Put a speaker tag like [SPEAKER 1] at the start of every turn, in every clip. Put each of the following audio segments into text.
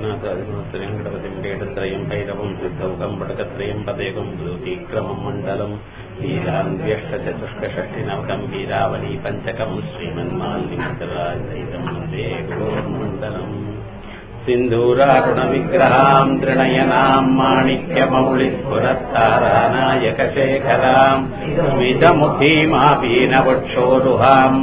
[SPEAKER 1] శ్రీనాథాదిమోత్రయం గణపతిం కేటత్రయం భైరవం సిద్ధౌకం పడకత్రయం పదేకం జ్యోతిక్రమం మండలం వీరాన్వ్యష్టచతుష్కషష్టినవకం వీరావళీ పంచకం శ్రీమన్మాల్లిమితరాజైతం వందే గురోర్మండలం सिन्धूरारुण विग्रहाम् त्रिणयनाम् माणिक्यमौलिस्फुरत्तारानायकशेखराम् स्मितमुखीमापीनवक्षोरुहाम्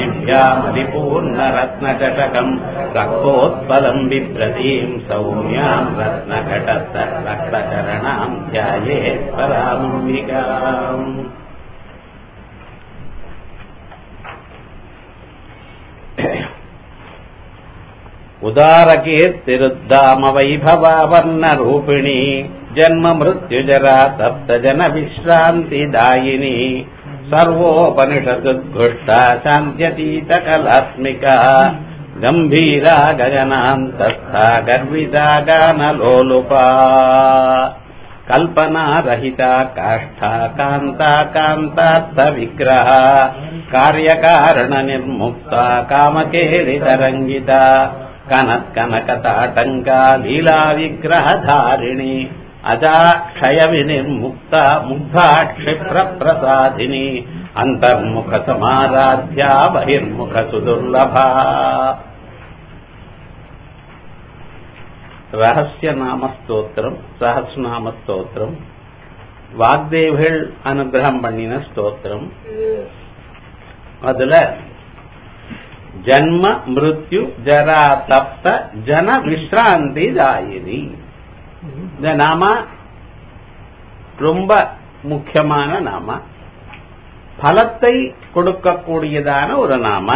[SPEAKER 1] पाणिभ्यामलिपूर्णरत्नचषकम् रक्तोत्पलम् बिभ्रतीम् सौम्याम् रत्नघटस्थ रक्तचरणाम् ध्यायेत् परामम्बिकाम् उदारकीर्तिरुद्दाम वैभवावर्णरूपिणी जन्म मृत्युजरा सप्तजन विश्रान्तिदायिनी सर्वोपनिषदुद्घुष्टा शान्त्यतीतकलात्मिका गम्भीरा गगनान्तस्था गर्विता गानलोलुपा कल्पनारहिता काष्ठा कान्ता कान्तार्थविग्रहा कार्यकारणनिर्मुक्ता कामकेलितरङ्गिता कनत्कनकताटङ्का लीलाविग्रहधारिणि अजा क्षयविनिर्मुक्ता मुग्धा क्षिप्रप्रसादिनी अन्तर्मुखसमाराध्या बहिर्मुखसुदुर्लभा ரகசியநாமஸ்தோத்திரம் சஹஸ்நாமஸ்தோத்திரம் வாக்தேவிகள் அனுகிரகம் பண்ணின ஸ்தோத்திரம் அதுல ஜன்ம மிருத்யு ஜரா தப்த ஜன விஸ்ராந்தி தாயினி இந்த நாம ரொம்ப முக்கியமான நாம பலத்தை கொடுக்கக்கூடியதான ஒரு நாம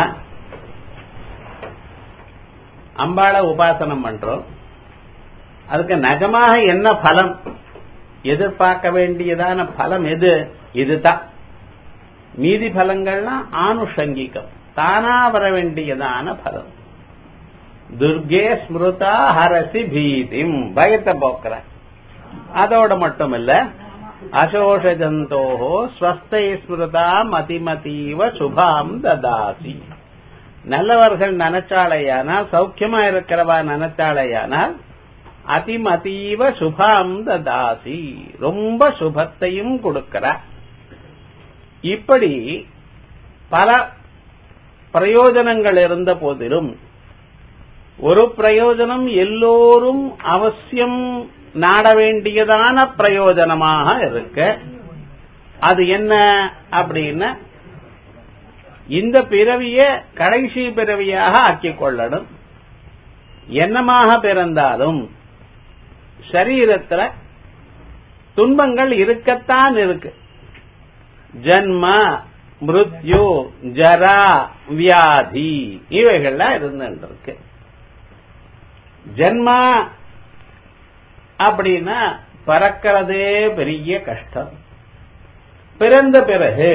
[SPEAKER 1] அம்பாளை உபாசனம் பண்றோம் அதுக்கு நிஜமாக என்ன பலம் எதிர்பார்க்க வேண்டியதான பலம் எது இதுதான் மீதி பலங்கள்லாம் ஆனுஷங்கிகம் தானா வர வேண்டியதான பலம் துர்கே ஸ்மிருதா ஹரசி பீதிம் பயத்தை போக்குற அதோட மட்டும் இல்ல அசோஷஜந்தோஹோ ஸ்வஸ்தை ஸ்மிருதா மதிமதீவ சுபாம் ததாசி நல்லவர்கள் நினைச்சாலையானால் சௌக்கியமா இருக்கிறவா நினைச்சாலையானால் அதிமதீவ சுபாம் ததாசி ரொம்ப சுபத்தையும் கொடுக்கிறார் இப்படி பல பிரயோஜனங்கள் இருந்த போதிலும் ஒரு பிரயோஜனம் எல்லோரும் அவசியம் நாட வேண்டியதான பிரயோஜனமாக இருக்க அது என்ன அப்படின்னா இந்த பிறவிய கடைசி பிறவியாக ஆக்கிக் கொள்ளணும் என்னமாக பிறந்தாலும் சரீரத்துல துன்பங்கள் இருக்கத்தான் இருக்கு ஜன்ம மிருத்யு ஜரா வியாதி இவைகள்லாம் இருந்துருக்கு ஜன்மா அப்படின்னா பறக்கிறதே பெரிய கஷ்டம் பிறந்த பிறகு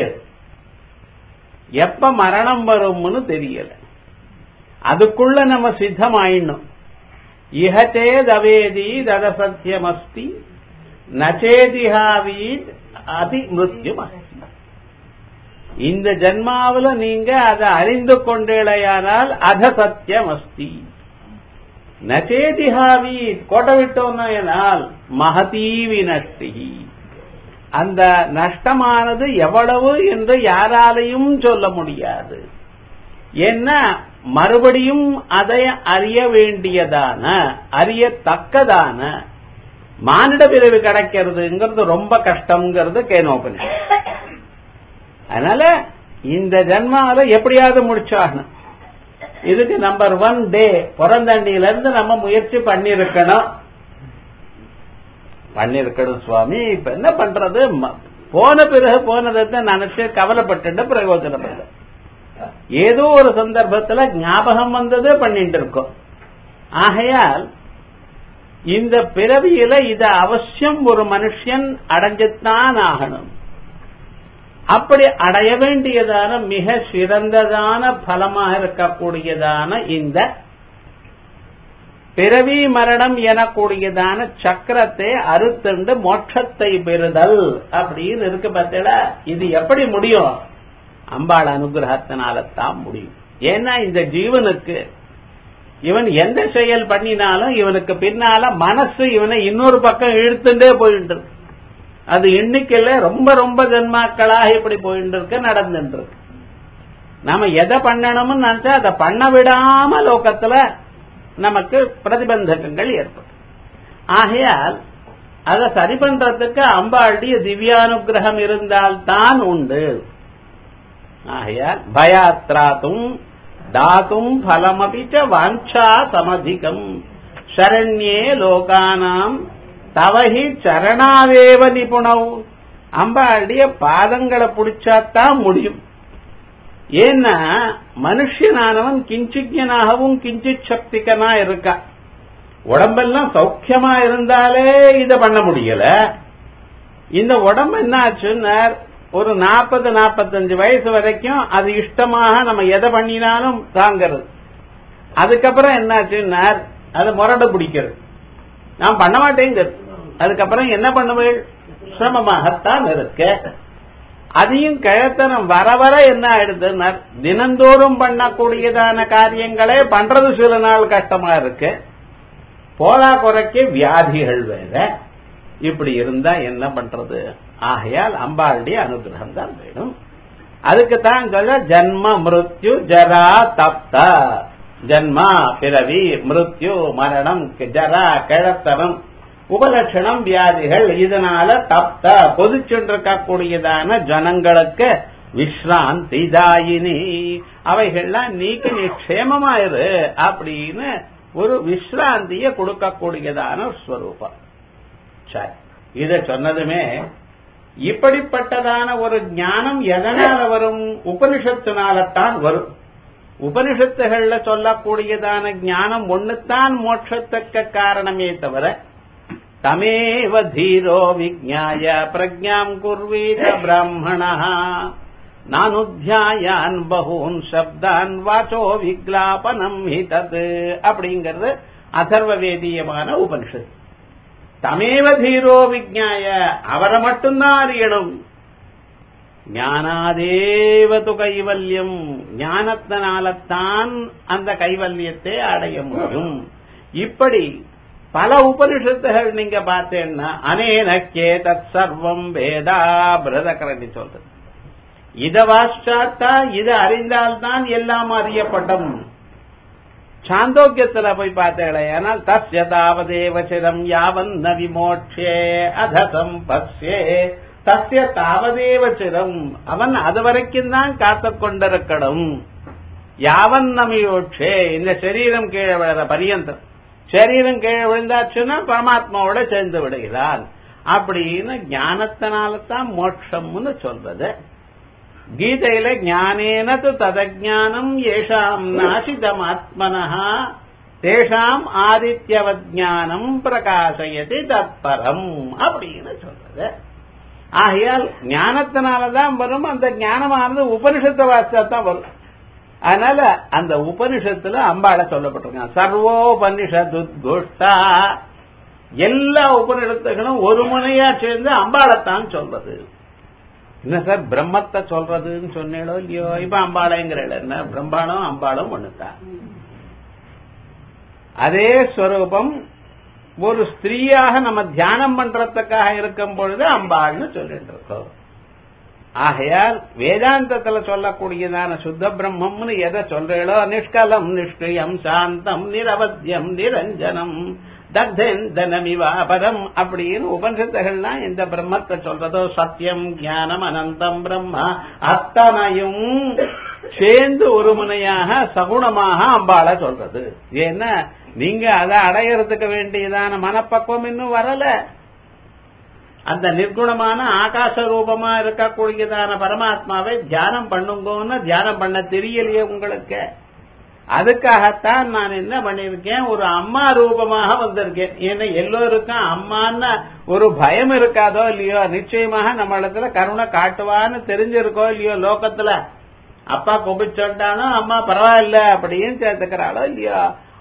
[SPEAKER 1] எப்ப மரணம் வரும்னு தெரியல அதுக்குள்ள நம்ம சித்தமாயிடணும் இஹச்சே தவேதி ததசத்தியமஸ்தி நச்சேதிஹாவீத் அதி மிருத்யும் இந்த ஜன்மாவில நீங்க அதை அறிந்து கொண்டேளையானால் அத சத்தியம் அஸ்தி நச்சேதிஹாவீத் கோட்டை விட்டோம்னால் மகதீவி நஷ்டி அந்த நஷ்டமானது எவ்வளவு என்று யாராலையும் சொல்ல முடியாது ஏன்னா மறுபடியும் அதை அறிய வேண்டியதான அறியத்தக்கதான மானிட பிறவி கிடைக்கிறதுங்கிறது ரொம்ப கஷ்டம்ங்கிறது கேனோபனி அதனால இந்த ஜென்மால எப்படியாவது முடிச்சாகணும் இதுக்கு நம்பர் ஒன் டே பிறந்தண்டியில இருந்து நம்ம முயற்சி பண்ணிருக்கணும் பண்ணிருக்கணும் சுவாமி இப்ப என்ன பண்றது போன பிறகு போனதை நினைச்சு கவலைப்பட்டு பிரயோஜனப்படல ஏதோ ஒரு சந்தர்ப்பத்துல ஞாபகம் வந்தது பண்ணிட்டு இருக்கோம் ஆகையால் இந்த பிறவியில இத அவசியம் ஒரு மனுஷன் அடைஞ்சுத்தான் ஆகணும் அப்படி அடைய வேண்டியதான மிக சிறந்ததான பலமாக இருக்கக்கூடியதான இந்த பிறவி மரணம் எனக்கூடியதான சக்கரத்தை அறுத்துண்டு மோட்சத்தை பெறுதல் அப்படின்னு இருக்கு பார்த்தீங்களா இது எப்படி முடியும் அம்பாள் அனுகிரகத்தினால தான் முடியும் ஏன்னா இந்த ஜீவனுக்கு இவன் எந்த செயல் பண்ணினாலும் இவனுக்கு பின்னால மனசு இவனை இன்னொரு பக்கம் இழுத்துட்டே போயிட்டு இருக்கு அது எண்ணிக்கையில ரொம்ப ரொம்ப ஜன்மாக்களாக இப்படி போயிட்டு இருக்கு நடந்துட்டு இருக்கு நாம எதை பண்ணணும்னு நினைச்சா அதை பண்ண விடாம லோகத்துல நமக்கு பிரதிபந்தகங்கள் ஏற்படும் ஆகையால் அதை சரி பண்றதுக்கு அம்பாளுடைய திவ்யானுகிரகம் இருந்தால்தான் உண்டு ஆகையால் பயாத்ராத்தும் தாத்தும் பலமபிச்ச வாஞ்சா சமதிகம் சரண்யே லோகானாம் தவஹி சரணாவேவ நிபுணவ் அம்பாளுடைய பாதங்களை பிடிச்சாதான் முடியும் ஏன்னா மனுஷனானவன் கிஞ்சிஜனாகவும் கிஞ்சித் சக்திகனா இருக்கா உடம்பெல்லாம் சௌக்கியமா இருந்தாலே இத பண்ண முடியல இந்த உடம்பு என்ன ஆச்சுன்னா ஒரு நாற்பது நாற்பத்தஞ்சு வயசு வரைக்கும் அது இஷ்டமாக நம்ம எதை பண்ணினாலும் தாங்கிறது அதுக்கப்புறம் என்னாச்சுன்னா அது முரடு பிடிக்கிறது நான் பண்ண மாட்டேங்கிறது அதுக்கப்புறம் என்ன பண்ணுவேன் சிரமமாகத்தான் இருக்க அதையும் கிழத்தனம் வர வர என்ன ஆயிடுதுன்னா தினந்தோறும் பண்ணக்கூடியதான காரியங்களே பண்றது சில நாள் கஷ்டமா இருக்கு போலா குறைக்க வியாதிகள் வேற இப்படி இருந்தா என்ன பண்றது ஆகையால் அம்பாளுடைய அனுகிரகம் தான் வேணும் அதுக்கு தான் சொல்ல ஜன்ம மிருத்யு ஜரா தப்த ஜன்மா பிறவி மிருத்யு மரணம் ஜரா கிழத்தனம் உபலட்சணம் வியாதிகள் இதனால தப்த பொதுச்சென்றிருக்கக்கூடியதான ஜனங்களுக்கு விஸ்ராந்தி தாயினி அவைகள்லாம் நீக்கி நீ க்ஷேமமாயிரு அப்படின்னு ஒரு விஸ்ராந்திய கொடுக்கக்கூடியதான ஸ்வரூபம் சரி இத சொன்னதுமே இப்படிப்பட்டதான ஒரு ஞானம் எதனால வரும் உபனிஷத்தினால்தான் வரும் உபனிஷத்துகள்ல சொல்லக்கூடியதான ஞானம் ஒண்ணுத்தான் மோட்சத்துக்கு காரணமே தவிர தமேவ தீரோ விஜாய பிரஜாம் குர்வீத பிராமணா நானுத்தியாயான் பகூன் சப்தான் வாச்சோ விக்லாபனம் ஹி தத் அப்படிங்கிறது அதர்வ வேதியமான உபனிஷத் தமேவ தீரோ விஜாய அவரை மட்டும்தான் அறியணும் ஞானாதேவது கைவல்யம் ஞானத்தினால்தான் அந்த கைவல்யத்தை அடைய முடியும் இப்படி பல உபனிஷத்துகள் நீங்க பார்த்தேன்னா அனேனக்கே தத் சர்வம் வேதா பிரதகரணி சொல்றது இத வாஷ்டாத்தா இது அறிந்தால்தான் எல்லாம் அறியப்படும் சாந்தோக்கியத்துல போய் பார்த்தேன் ஆனால் தஸ்ய தாவதேவச்சிரம் யாவன் ந விமோட்சே அதசம் பஸ்யே தஸ்ய தாவதேவச்சிரம் அவன் அது வரைக்கும் தான் காத்து கொண்டிருக்கணும் யாவன் நமியோட்சே இந்த சரீரம் கீழே விழுற பரியந்தம் சரீரம் கீழே விழுந்தாச்சுன்னா பரமாத்மாவோட சேர்ந்து விடுகிறான் அப்படின்னு ஞானத்தினால்தான் மோட்சம்னு சொல்றது கீதையில ஞானேன ததஜானம் ஏஷாம் நாசிதம் ஆத்மனஹா தேஷாம் ஆதித்யவஜானம் பிரகாசயதி தத்பரம் அப்படின்னு சொல்றது ஆகையால் ஞானத்தினாலதான் வரும் அந்த ஞானமானது உபனிஷத்தை வாசித்தான் வரும் அதனால அந்த உபனிஷத்துல அம்பாள சொல்லப்பட்டிருக்காங்க சர்வோபனிஷதுத்குஷ்டா எல்லா உபனிஷத்துகளும் ஒரு முனையா சேர்ந்து அம்பாளைத்தான் சொல்றது என்ன சார் பிரம்மத்தை சொல்றதுன்னு சொன்னேளோ இல்லையோ இப்ப அம்பாளைங்கிற என்ன பிரம்மாணம் அம்பாளும் ஒண்ணுதான் அதே ஸ்வரூபம் ஒரு ஸ்திரீயாக நம்ம தியானம் பண்றதுக்காக இருக்கும் பொழுது அம்பாள்னு சொல்லிட்டு இருக்கோம் ஆகையால் வேதாந்தத்துல சொல்லக்கூடியதான சுத்த பிரம்மம்னு எதை சொல்றீங்களோ நிஷ்கலம் நிஷ்கிரியம் சாந்தம் நிரவத்தியம் நிரஞ்சனம் தத்தேந்தனமிவாபரம் அப்படின்னு உபனிஷத்துகள்லாம் இந்த பிரம்மத்தை சொல்றதோ சத்தியம் ஞானம் அனந்தம் பிரம்மா அத்தனையும் சேர்ந்து ஒரு முனையாக சகுணமாக அம்பாள சொல்றது ஏன்னா நீங்க அதை அடையறதுக்கு வேண்டியதான மனப்பக்குவம் இன்னும் வரல அந்த நிர்குணமான ஆகாச ரூபமா இருக்கக்கூடியதான பரமாத்மாவை தியானம் பண்ணுங்கன்னு தியானம் பண்ண தெரியலையே உங்களுக்கு அதுக்காகத்தான் நான் என்ன பண்ணிருக்கேன் ஒரு அம்மா ரூபமாக வந்திருக்கேன் ஏன்னா எல்லோருக்கும் அம்மான்னு ஒரு பயம் இருக்காதோ இல்லையோ நிச்சயமாக நம்ம இடத்துல கருணை காட்டுவான்னு தெரிஞ்சிருக்கோ இல்லையோ லோகத்துல அப்பா கோபிச்சோட்டானோ அம்மா பரவாயில்ல அப்படின்னு சேர்த்துக்கிறாளோ இல்லையோ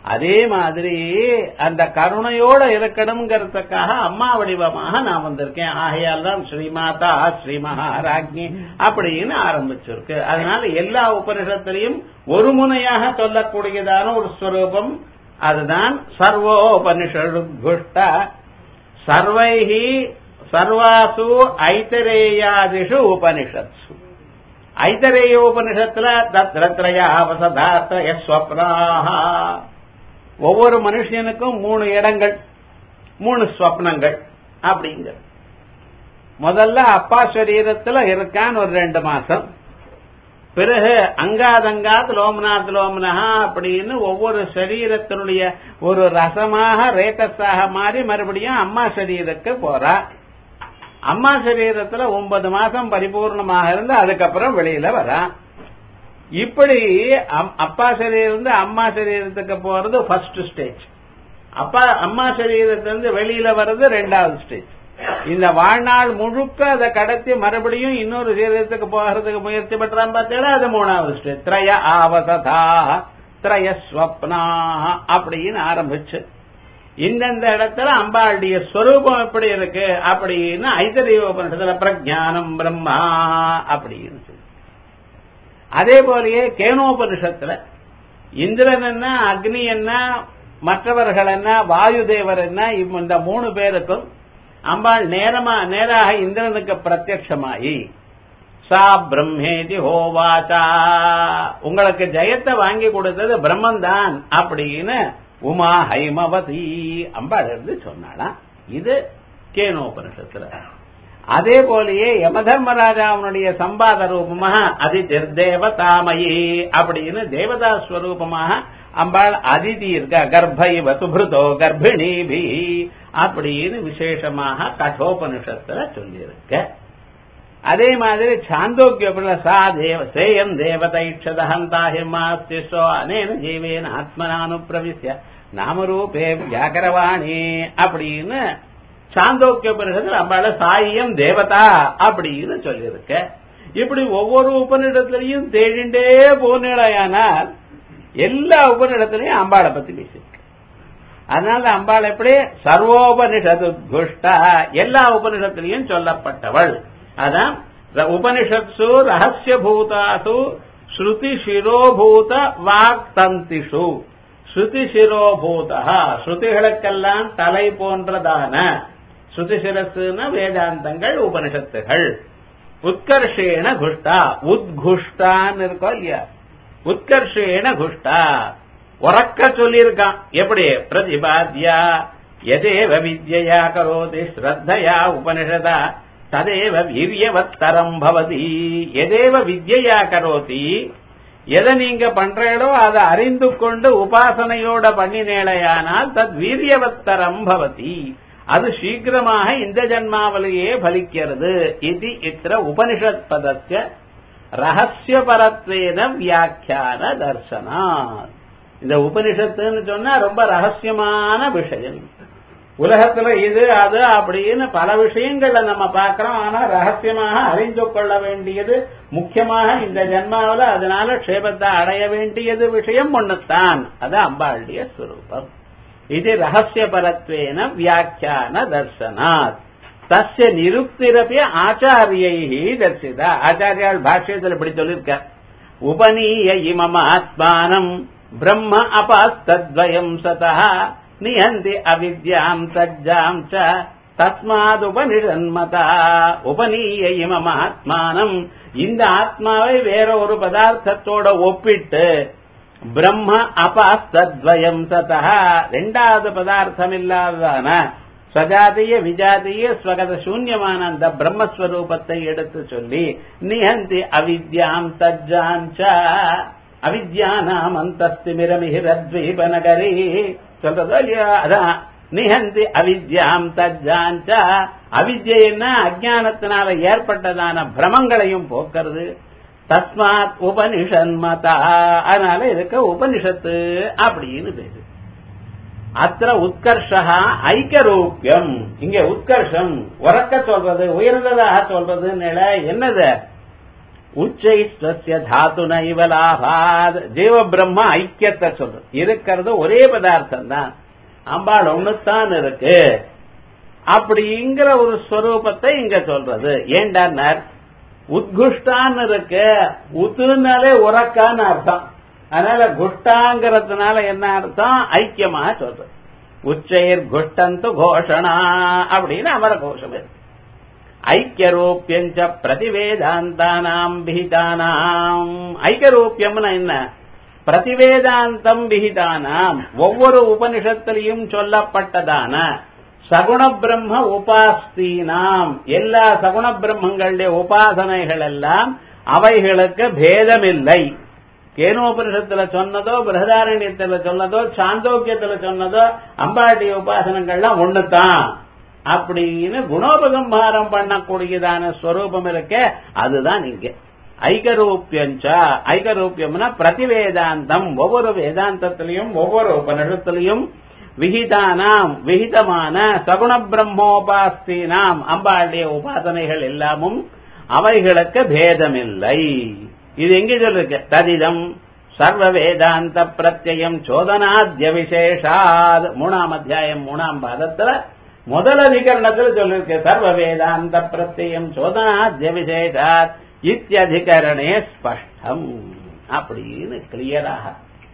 [SPEAKER 1] அதே மாதிரி அந்த கருணையோட இருக்கணுங்கிறதுக்காக அம்மா வடிவமாக நான் வந்திருக்கேன் ஆகையால் தான் ஸ்ரீமாதா ஸ்ரீ மகாராஜ்ஞி அப்படின்னு ஆரம்பிச்சிருக்கு அதனால எல்லா உபனிஷத்திலையும் ஒரு முனையாக சொல்லக்கூடியதான ஒரு ஸ்வரூபம் அதுதான் சர்வோபனிஷுஷ்ட சர்வைஹி சர்வாசு ஐதரேயாதிஷு உபனிஷத்சு ஐதரேயோபனிஷத்துல தத்ரத்ரயா வசதார்த்த ஸ்வப்னாக ஒவ்வொரு மனுஷனுக்கும் மூணு இடங்கள் மூணு ஸ்வப்னங்கள் அப்படிங்கிற முதல்ல அப்பா சரீரத்துல இருக்கான் ஒரு ரெண்டு மாசம் பிறகு அங்காதங்காத் லோமநாத் லோமனஹா அப்படின்னு ஒவ்வொரு சரீரத்தினுடைய ஒரு ரசமாக ரேட்டஸாக மாறி மறுபடியும் அம்மா சரீரத்துக்கு போறா அம்மா சரீரத்துல ஒன்பது மாசம் பரிபூர்ணமாக இருந்து அதுக்கப்புறம் வெளியில வரா இப்படி அப்பா சரீரம் அம்மா சரீரத்துக்கு போறது ஃபர்ஸ்ட் ஸ்டேஜ் அப்பா அம்மா சரீரத்திலிருந்து வெளியில வர்றது ரெண்டாவது ஸ்டேஜ் இந்த வாழ்நாள் முழுக்க அதை கடத்தி மறுபடியும் இன்னொரு சரீரத்துக்கு போகிறதுக்கு முயற்சி பண்றான் பார்த்தீங்களா அது மூணாவது ஸ்டேஜ் திரய ஆவசதா திரய ஸ்வப்னா அப்படின்னு ஆரம்பிச்சு இந்தந்த இடத்துல அம்பாளுடைய ஸ்வரூபம் எப்படி இருக்கு அப்படின்னு ஐதரீவோபனிஷத்துல பிரஜானம் பிரம்மா அப்படின்னு சொல்லி அதே போலயே கேனோபனிஷத்துல இந்திரன் என்ன அக்னி என்ன மற்றவர்கள் என்ன வாயு தேவர் என்ன இந்த மூணு பேருக்கும் அம்பாள் நேரமா நேராக இந்திரனுக்கு பிரத்யமாயி சா பிரம்மேதி ஹோவாச்சா உங்களுக்கு ஜெயத்தை வாங்கி கொடுத்தது பிரம்மன் தான் அப்படின்னு உமா ஹைமவதி அம்பாள் இருந்து சொன்னாலாம் இது கேனோபனிஷத்துல அதே போலயே யமதர்மராஜாவுடைய சம்பாத ரூபமாக அதி தேவதாமயி அப்படின்னு தேவதா ஸ்வரூபமாக அம்பாள் அதிதி இருக்கா கர்ப்பைவ சுபிருதோ கர்ப்பிணிபி அப்படின்னு விசேஷமாக கட்டோபனிஷத்துல சொல்லியிருக்க அதே மாதிரி சாந்தோக்கிய சா தேவ சேயம் தேவதைஷதஹந்தாஹிமாஸ்திஷோ அனேன ஜீவேன ஆத்மனானு பிரவிசிய நாமரூபே வியாகரவாணி அப்படின்னு சாந்தோக்கிய உபனிஷத்துல அம்பாள சாயம் தேவதா அப்படின்னு சொல்லியிருக்க இப்படி ஒவ்வொரு உபநிடத்திலையும் தேடிண்டே போனேடையானால் எல்லா உபநிடத்திலையும் அம்பாளை பத்தி பேசியிருக்கு அதனால அம்பாள் எப்படி சர்வோபனிஷது குஷ்டா எல்லா உபனிஷத்திலையும் சொல்லப்பட்டவள் அதான் உபனிஷத்சு ரகசிய பூதாசு ஸ்ருதி சிரோபூத வாக் தந்திஷு ஸ்ருதி சிரோபூதா ஸ்ருதிகளுக்கெல்லாம் தலை போன்றதான ஸ்ருதி சிரசுன வேதாந்தங்கள் உபனிஷத்துகள் உத்கர்ஷேன குஷ்டா உத்குஷ்டான்னு இருக்கோ இல்லையா உத்கர்ஷேன குஷ்டா உறக்க சொல்லியிருக்கான் எப்படி பிரதிபாத்யா எதேவ வித்யா கரோதி ஸ்ரத்தையா உபனிஷதா ததேவ வீரியவத்தரம் பவதி எதேவ வித்யா கரோதி எதை நீங்க பண்றீடோ அதை அறிந்து கொண்டு உபாசனையோட பண்ணினேளையானால் தத் வீரியவத்தரம் பவதி அது சீக்கிரமாக இந்த ஜன்மாவிலேயே பலிக்கிறது இது இத்திர உபனிஷத் பதத்திய ரகசியபரத்வேன வியாக்கியான தர்சனாத் இந்த உபனிஷத்துன்னு சொன்னா ரொம்ப ரகசியமான விஷயம் உலகத்துல இது அது அப்படின்னு பல விஷயங்கள்ல நம்ம பார்க்கிறோம் ஆனா ரகசியமாக அறிந்து கொள்ள வேண்டியது முக்கியமாக இந்த ஜென்மாவில அதனால க்ஷேபத்தை அடைய வேண்டியது விஷயம் ஒண்ணுத்தான் அது அம்பாளுடைய ஸ்வரூபம் இது ரகசியபரத்வேன வியாக்கியான தர்சனாத் தஸ்ய நிருக்திரப்பி ஆச்சாரியை தர்சிதா ஆச்சாரியால் பாஷ்யத்தில் இப்படி சொல்லியிருக்க உபநீய இமம் ஆத்மானம் பிரம்ம அபாஸ்தத்வயம் சதா நியந்தி அவித்யாம் சஜ்ஜாம் ச தஸ்மாதுபனிஷன்மதா உபநீய இமம் ஆத்மானம் இந்த ஆத்மாவை வேற ஒரு பதார்த்தத்தோட ஒப்பிட்டு பிரம்ம அபாஸ்தத்வயம் சதா ரெண்டாவது பதார்த்தம் இல்லாததான சஜாதிய விஜாதிய ஸ்வகத சூன்யமான அந்த பிரம்மஸ்வரூபத்தை எடுத்து சொல்லி நிஹந்தி அவித்யாம் தஜ்ஜாஞ்ச அவித்யானாம் அந்தஸ்திமிரமிஹிரத்வீப நகரி சொல்றதோ இல்லையா அதான் நிஹந்தி அவித்யாம் தஜ்ஜாஞ்ச அவித்யன்னா அஜானத்தினால ஏற்பட்டதான பிரமங்களையும் போக்குறது தஸ்மாத் உபனிஷன்மதா அதனால இதுக்கு உபனிஷத்து அப்படின்னு பேரு அத்த உத்கர்ஷா ஐக்கியரூபியம் இங்க உத்கர்ஷம் உறக்க சொல்றது உயர்ந்ததாக சொல்றது நில என்னது உச்சைஸ்வசிய தாத்து நைவலாபாத் ஜீவ பிரம்ம ஐக்கியத்தை சொல்றது இருக்கிறது ஒரே பதார்த்தம் தான் அம்பாள் ஒண்ணுத்தான் இருக்கு அப்படிங்கிற ஒரு ஸ்வரூபத்தை இங்க சொல்றது ஏண்டார் உத்குஷ்டான்னு இருக்கு உத்துனாலே உறக்கான்னு அர்த்தம் அதனால குஷ்டாங்கிறதுனால என்ன அர்த்தம் ஐக்கியமாக சொல்றது உச்சைர் குஷ்டந்து கோஷணா அப்படின்னு அமர கோஷம் இருக்கு ஐக்கியரூபியஞ்ச பிரதிவேதாந்தானாம் பிஹிதானாம் ஐக்கியரூபியம்னா என்ன பிரதிவேதாந்தம் பிஹிதானாம் ஒவ்வொரு உபனிஷத்திலையும் சொல்லப்பட்டதான சகுண பிரம்ம உபாஸ்தீனாம் எல்லா சகுண பிரம்மங்களுடைய உபாசனைகள் எல்லாம் அவைகளுக்கு பேதமில்லை கேனோபனிஷத்துல சொன்னதோ பிரகதாரண்யத்துல சொன்னதோ சாந்தோக்கியத்துல சொன்னதோ அம்பாட்டி உபாசனங்கள்லாம் ஒண்ணுதான் அப்படின்னு குணோபகம்பாரம் பண்ணக்கூடியதான ஸ்வரூபம் இருக்க அதுதான் இங்க ஐகரூபியஞ்சா ஐகரூபியம்னா பிரதிவேதாந்தம் ஒவ்வொரு வேதாந்தத்திலையும் ஒவ்வொரு உபனிஷத்திலையும் விகிதானாம் விகிதமான சகுண பிரம்மோபாஸ்தீனாம் அம்பாளுடைய உபாசனைகள் எல்லாமும் அவைகளுக்கு பேதமில்லை இது எங்க சொல்லிருக்கு ததிதம் சர்வ வேதாந்த பிரத்யம் சோதனாத்ய விசேஷாத் மூணாம் அத்தியாயம் மூணாம் பாதத்துல முதல் அதிகரணத்துல சொல்லிருக்கு சர்வ வேதாந்த பிரத்யம் சோதனாத்ய விசேஷாத் இத்தியதிகரணே ஸ்பஷ்டம் அப்படின்னு கிளியராக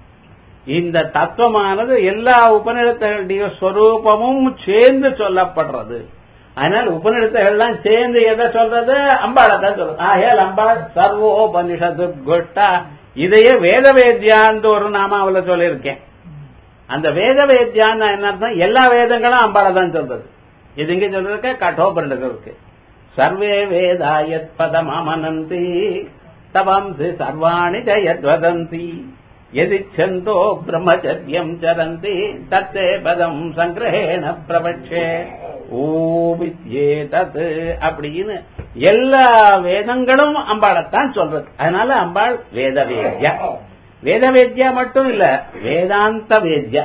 [SPEAKER 1] இந்த தத்துவமானது எல்லா உபநிடத்தர்களுடைய ஸ்வரூபமும் சேர்ந்து சொல்லப்படுறது அதனால உபநிடத்தங்கள்லாம் சேர்ந்து எதை சொல்றது அம்பாளை தான் சொல்றது ஆகையால் அம்பாள் சர்வோபனிஷத்து குஷ்டா இதையே வேத வேத்யான்னு ஒரு நாமாவில் சொல்லியிருக்கேன் அந்த வேத வேத்யான்னு என்ன அர்த்தம் எல்லா வேதங்களும் அம்பாளை தான் சொல்றது இது இங்க சொல்றதுக்கு கட்டோபனிடத்தில் இருக்கு சர்வே வேதாயத் பதமனந்தி தவம்சி சர்வாணி ஜயத்வதந்தி எதிச்சந்தோ பிரம்மச்சரியம் சரந்தி தத்தே பதம் சங்கிரகேண பிரபட்சே ஓ வித்யே தத் அப்படின்னு எல்லா வேதங்களும் அம்பாளைத்தான் சொல்றது அதனால அம்பாள் வேத வேத்யா வேத வேத்யா மட்டும் இல்ல வேதாந்த வேத்யா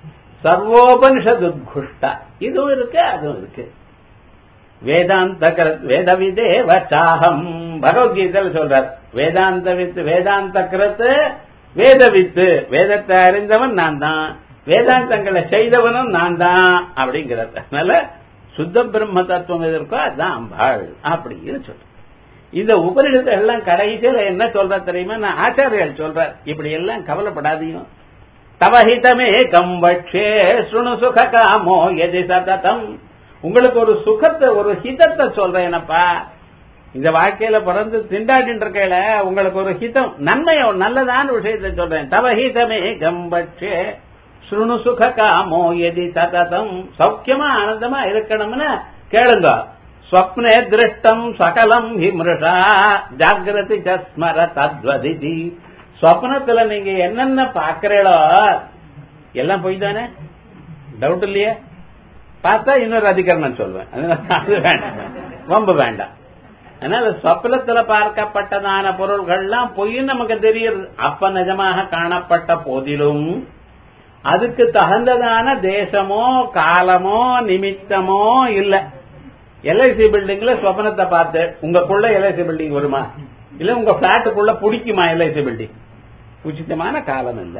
[SPEAKER 1] சர்வோபனிஷதுத்குஷ்டா இதுவும் இருக்கு அதுவும் இருக்கு வேதாந்த கிருத் வேத விதேவ சாகம் பகவத்கீதையில் சொல்றார் வேதாந்த வித்து வேதாந்த கிருத்து வேத வித்து வேதத்தை அறிந்தவன் நான் தான் வேதாந்தங்களை செய்தவனும் நான் தான் அப்படிங்கிறது அதனால சுத்த பிரம்ம தத்துவம் எது இருக்கோ அதுதான் அம்பாள் அப்படின்னு சொல்ற இந்த உபரிடத்தை எல்லாம் கடைசியில என்ன சொல்ற தெரியுமா நான் ஆச்சாரியர்கள் சொல்றார் இப்படி எல்லாம் கவலைப்படாதீங்க தவஹிதமே கம்பட்சே சுணு சுக காமோ எதி சததம் உங்களுக்கு ஒரு சுகத்தை ஒரு ஹிதத்தை சொல்றேனப்பா இந்த வாழ்க்கையில பிறந்து திண்டாடின்னு இருக்கையில உங்களுக்கு ஒரு ஹிதம் நன்மை நல்லதான விஷயத்தை சொல்றேன் தவஹிதமே கம்பட்சே சுணு சுக காமோ எதி சததம் சௌக்கியமா ஆனந்தமா இருக்கணும்னு கேளுங்க ஸ்வப்னே திருஷ்டம் சகலம் ஹிமிருஷா ஜாகிரதி சஸ்மர தத்வதிதி ஸ்வப்னத்துல நீங்க என்னென்ன பாக்குறீங்களோ எல்லாம் போய் தானே டவுட் இல்லையே பார்த்தா இன்னொரு அதிகரணம் சொல்வேன் அது வேண்டாம் வம்பு வேண்டாம் அதனால சொப்பனத்துல பார்க்கப்பட்டதான பொருள்கள்லாம் பொய் நமக்கு தெரியுது அப்ப நிஜமாக காணப்பட்ட போதிலும் அதுக்கு தகுந்ததான தேசமோ காலமோ நிமித்தமோ இல்ல எல்ஐசி பில்டிங்ல சொப்பனத்தை பார்த்து உங்களுக்குள்ள எல்ஐசி பில்டிங் வருமா இல்ல உங்க பிளாட்டுக்குள்ள பிடிக்குமா எல்ஐசி பில்டிங் உச்சிதமான காலம் இல்ல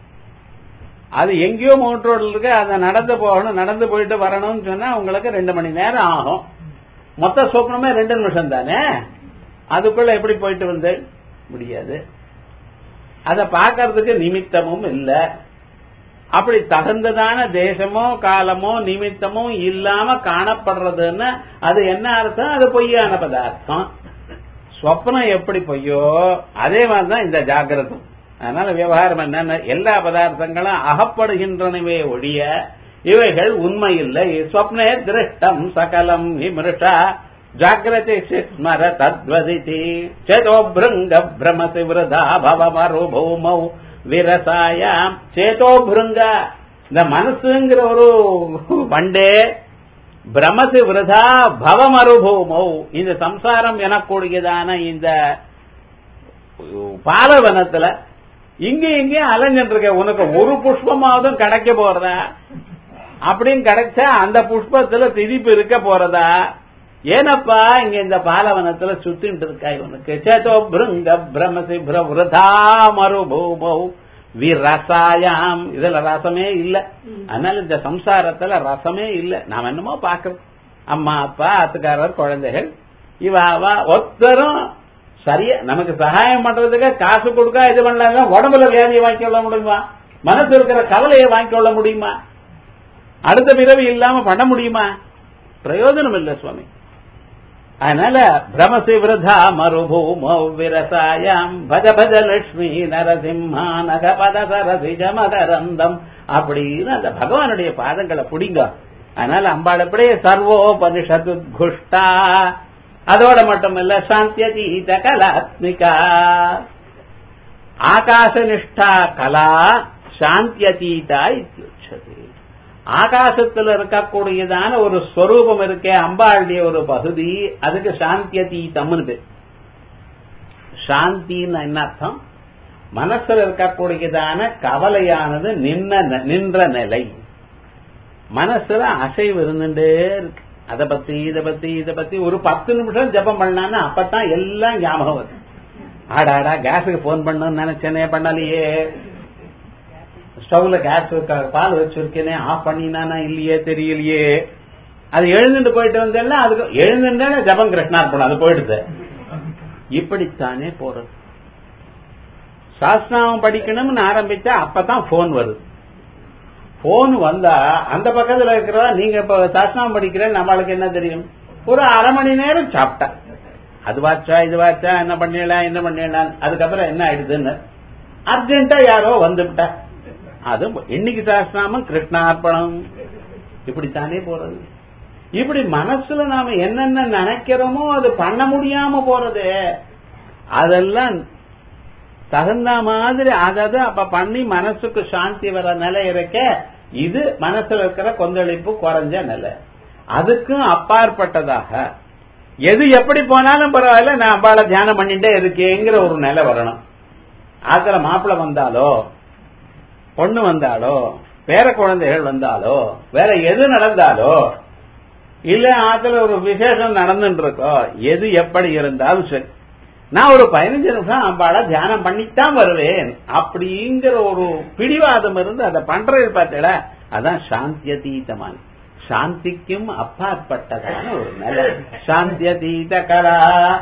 [SPEAKER 1] அது எங்கேயோ மவுண்ட் ரோட்ல இருக்கு அதை நடந்து போகணும் நடந்து போயிட்டு வரணும்னு சொன்னா உங்களுக்கு ரெண்டு மணி நேரம் ஆகும் மொத்த சொப்னமே ரெண்டு நிமிஷம் தானே அதுக்குள்ள எப்படி போயிட்டு வந்து முடியாது அதை பார்க்கறதுக்கு நிமித்தமும் இல்ல அப்படி தகுந்ததான தேசமோ காலமோ நிமித்தமோ இல்லாம காணப்படுறதுன்னு அது என்ன அர்த்தம் அது பொய்யான பதார்த்தம் ஸ்வப்னம் எப்படி பொய்யோ அதே மாதிரிதான் இந்த ஜாகிரதம் அதனால விவகாரம் என்னன்னா எல்லா பதார்த்தங்களும் அகப்படுகின்றனவே ஒழிய இவைகள் உண்மை இல்லை ஸ்வப்னே திருஷ்டம் சகலம் விமிருஷா ஜாகிரதி ஸ்மர தத்வதிதி சேதோபிருங்க பிரமசி விரதா பவமருபூமௌ விரசாயாம் சேதோபிருங்க இந்த மனசுங்கிற ஒரு வண்டே பிரமசு விரதா பவமருபூமௌ இந்த சம்சாரம் எனக்கூடியதான இந்த பாலவனத்துல இங்க இங்கேயும் அலைஞ்சிட்டு இருக்க உனக்கு ஒரு புஷ்பமாவதும் கிடைக்க போறதா அப்படின்னு கிடைச்சா அந்த புஷ்பத்துல திதிப்பு இருக்க போறதா ஏனப்பா இங்க இந்த பாலவனத்துல சுத்திட்டு இருக்கா இவனுக்கு சேதோ பிருங்க பிரமசி பிரதா மறுபூமௌ விரசாயாம் இதுல ரசமே இல்ல அதனால இந்த சம்சாரத்துல ரசமே இல்ல நாம் என்னமோ பாக்குறோம் அம்மா அப்பா ஆத்துக்காரர் குழந்தைகள் இவ அவ ஒத்தரும் சரியா நமக்கு சகாயம் பண்றதுக்கு காசு கொடுக்கா இது பண்ணலாம் உடம்புல வியாதியை வாங்கி கொள்ள முடியுமா மனசு இருக்கிற கவலையை வாங்கி கொள்ள முடியுமா அடுத்த பிறவி இல்லாம பண்ண முடியுமா பிரயோஜனம் இல்ல சுவாமி அதனால பிரமசி விரதா மறுபூமோ விரசாயம் பஜ பஜ லட்சுமி நரசிம்மா நகபத சரசி ஜமகரந்தம் அப்படின்னு அந்த பகவானுடைய பாதங்களை பிடிங்க அதனால அம்பாள் எப்படியே சர்வோபனிஷத்து குஷ்டா அதோட மட்டும் இல்ல சாந்தியதீத கலாத்மிகா ஆகாசனிஷ்டா கலா சாந்தியதீதா இத்தியுச்சது ஆகாசத்துல இருக்கக்கூடியதான ஒரு ஸ்வரூபம் இருக்கே அம்பாளுடைய ஒரு பகுதி அதுக்கு சாந்தியதீதம்னு பேர் சாந்தின்னு என்ன அர்த்தம் மனசுல இருக்கக்கூடியதான கவலையானது நின்ன நின்ற நிலை மனசுல அசைவு இருந்துட்டே இருக்கு அதை பத்தி இதை பத்தி இதை பத்தி ஒரு பத்து நிமிஷம் ஜபம் பண்ணான்னு அப்பதான் எல்லாம் ஞாபகம் வருது ஆடாடா கேஸுக்கு போன் பண்ணணும்னு நினைச்சேனே பண்ணலையே ஸ்டவ்ல கேஸ் பால் வச்சிருக்கேனே ஆஃப் பண்ணினானா இல்லையே தெரியலையே அது எழுந்துட்டு போயிட்டு வந்தேன்னா அதுக்கு எழுந்துட்டா ஜபம் கிருஷ்ணார்ப்பணம் அது போயிடுது இப்படித்தானே போறது சாஸ்திரம் படிக்கணும்னு ஆரம்பிச்சா அப்பதான் போன் வருது போன் வந்தா அந்த பக்கத்துல இருக்கிறதா நீங்க இப்ப சாஸ்திரம் படிக்கிற நம்மளுக்கு என்ன தெரியும் ஒரு அரை மணி நேரம் சாப்பிட்டா அது வாச்சா இது வாச்சா என்ன பண்ணிடலாம் என்ன பண்ணிடலாம் அதுக்கப்புறம் என்ன ஆயிடுதுன்னு அர்ஜென்ட்டா யாரோ வந்துவிட்டா அது இன்னைக்கு சாஸ்திராமம் கிருஷ்ணார்ப்பணம் இப்படித்தானே போறது இப்படி மனசுல நாம என்னென்ன நினைக்கிறோமோ அது பண்ண முடியாம போறது அதெல்லாம் தகுந்த மாதிரி அதாவது அப்ப பண்ணி மனசுக்கு சாந்தி வர நிலை இருக்க இது மனசுல இருக்கிற கொந்தளிப்பு குறைஞ்ச நிலை அதுக்கும் அப்பாற்பட்டதாக எது எப்படி போனாலும் பரவாயில்ல நான் அம்பாள தியானம் பண்ணிட்டே இருக்கேங்கிற ஒரு நிலை வரணும் ஆத்துல மாப்பிள்ள வந்தாலோ பொண்ணு வந்தாலோ பேர குழந்தைகள் வந்தாலோ வேற எது நடந்தாலோ இல்ல ஆத்துல ஒரு விசேஷம் நடந்துட்டு இருக்கோ எது எப்படி இருந்தாலும் சரி நான் ஒரு பதினஞ்சு நிமிஷம் அம்பாள தியானம் பண்ணித்தான் வருவேன் அப்படிங்கிற ஒரு பிடிவாதம் இருந்து அதை பண்றது பார்த்தல அதான் சாந்தியதீதமான சாந்திக்கும் அப்பாற்பட்டதான ஒரு நிலை சாந்தியதீத கலா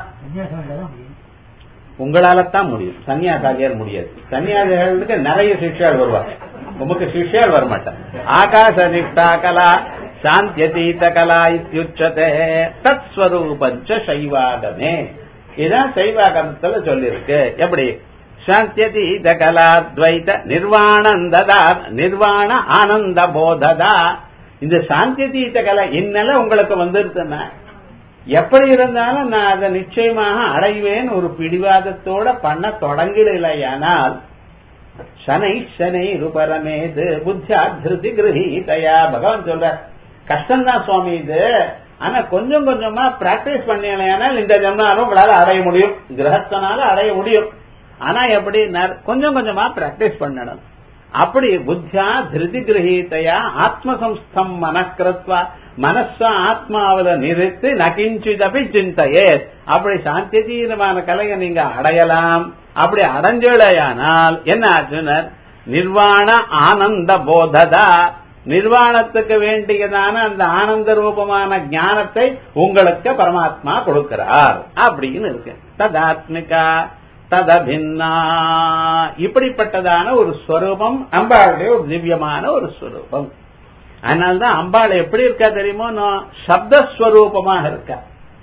[SPEAKER 1] உங்களால தான் முடியும் சன்னியாசாரியார் முடியாது சன்னியாசிகளுக்கு நிறைய சிஷ்யால் வருவாங்க உமக்கு சிஷ்யால் வரமாட்டார் ஆகாச நிஷ்டா கலா சாந்தியதீத கலா இத்தியுச்சதே தத் ஸ்வரூபஞ்ச சைவாகமே இதான் சைவாகமத்துல சொல்லிருக்கு எப்படி சாந்தியதீத கலாத்வைத நிர்வாணந்ததா நிர்வாண ஆனந்த போததா இந்த சாந்தியதீத கலை இன்னல உங்களுக்கு வந்துருதுன்னா எப்படி இருந்தாலும் நான் அதை நிச்சயமாக அடைவேன் ஒரு பிடிவாதத்தோட பண்ண தொடங்கிடலையானால் சனை சனை ரூபரமேது புத்தியா திருதி கிரகீதையா பகவான் சொல்ற கஷ்டம்தான் சுவாமி இது ஆனா கொஞ்சம் கொஞ்சமா பிராக்டிஸ் பண்ணலையானால் இந்த ஜென்மாலும் உங்களால அடைய முடியும் கிரகத்தினால அடைய முடியும் ஆனா எப்படி கொஞ்சம் கொஞ்சமா பிராக்டிஸ் பண்ணணும் அப்படி புத்தியா திருதி கிரகீதையா ஆத்மசம்ஸ்தம் மனக்கிருத்வா மனச ஆத்மாவில நிறுத்து நகிஞ்சிதபி சிந்தையே அப்படி சாந்தியதீனமான கலையை நீங்க அடையலாம் அப்படி அடைஞ்சலையானால் என்ன ஆச்சுனர் நிர்வாண ஆனந்த போததா நிர்வாணத்துக்கு வேண்டியதான அந்த ஆனந்த ரூபமான ஞானத்தை உங்களுக்கு பரமாத்மா கொடுக்கிறார் அப்படின்னு இருக்கு ததாத்மிகா ததபின்னா இப்படிப்பட்டதான ஒரு ஸ்வரூபம் அம்பாளுடைய ஒரு திவ்யமான ஒரு ஸ்வரூபம் அதனால்தான் அம்பாள் எப்படி இருக்கா தெரியுமோ சப்தஸ்வரூபமாக இருக்கா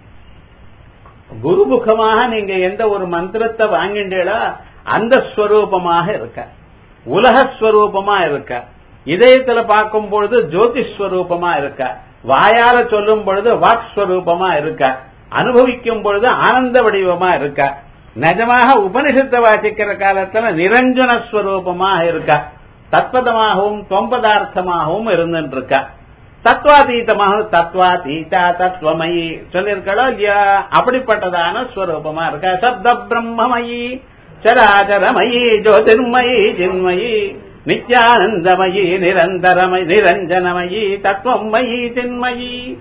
[SPEAKER 1] குருமுகமாக நீங்க எந்த ஒரு மந்திரத்தை வாங்கிண்டீங்களோ அந்த ஸ்வரூபமாக இருக்க உலகஸ்வரூபமா இருக்க இதயத்துல பார்க்கும் பொழுது ஜோதிஸ்வரூபமா இருக்க வாயால சொல்லும் பொழுது வாக்ஸ்வரூபமா இருக்க அனுபவிக்கும் பொழுது ஆனந்த வடிவமா இருக்க நிஜமாக உபனிஷத்தை வாசிக்கிற காலத்துல நிரஞ்சன ஸ்வரூபமாக இருக்க தத்பதமாகவும் தொம்பதார்த்தமாகவும் இருந்துட்டு இருக்க தத்வாதீதமாக தத்வாதீதா தத்துவமயி சொல்லியிருக்கோ இல்லையா அப்படிப்பட்டதான ஸ்வரூபமா இருக்க சப்த பிரம்மமயி சராச்சரமயி ஜோதிர்மயி ஜின்மயி நித்யானந்தமயி நிரந்தரமயி நிரஞ்சனமயி தத்துவமயி சின்மயி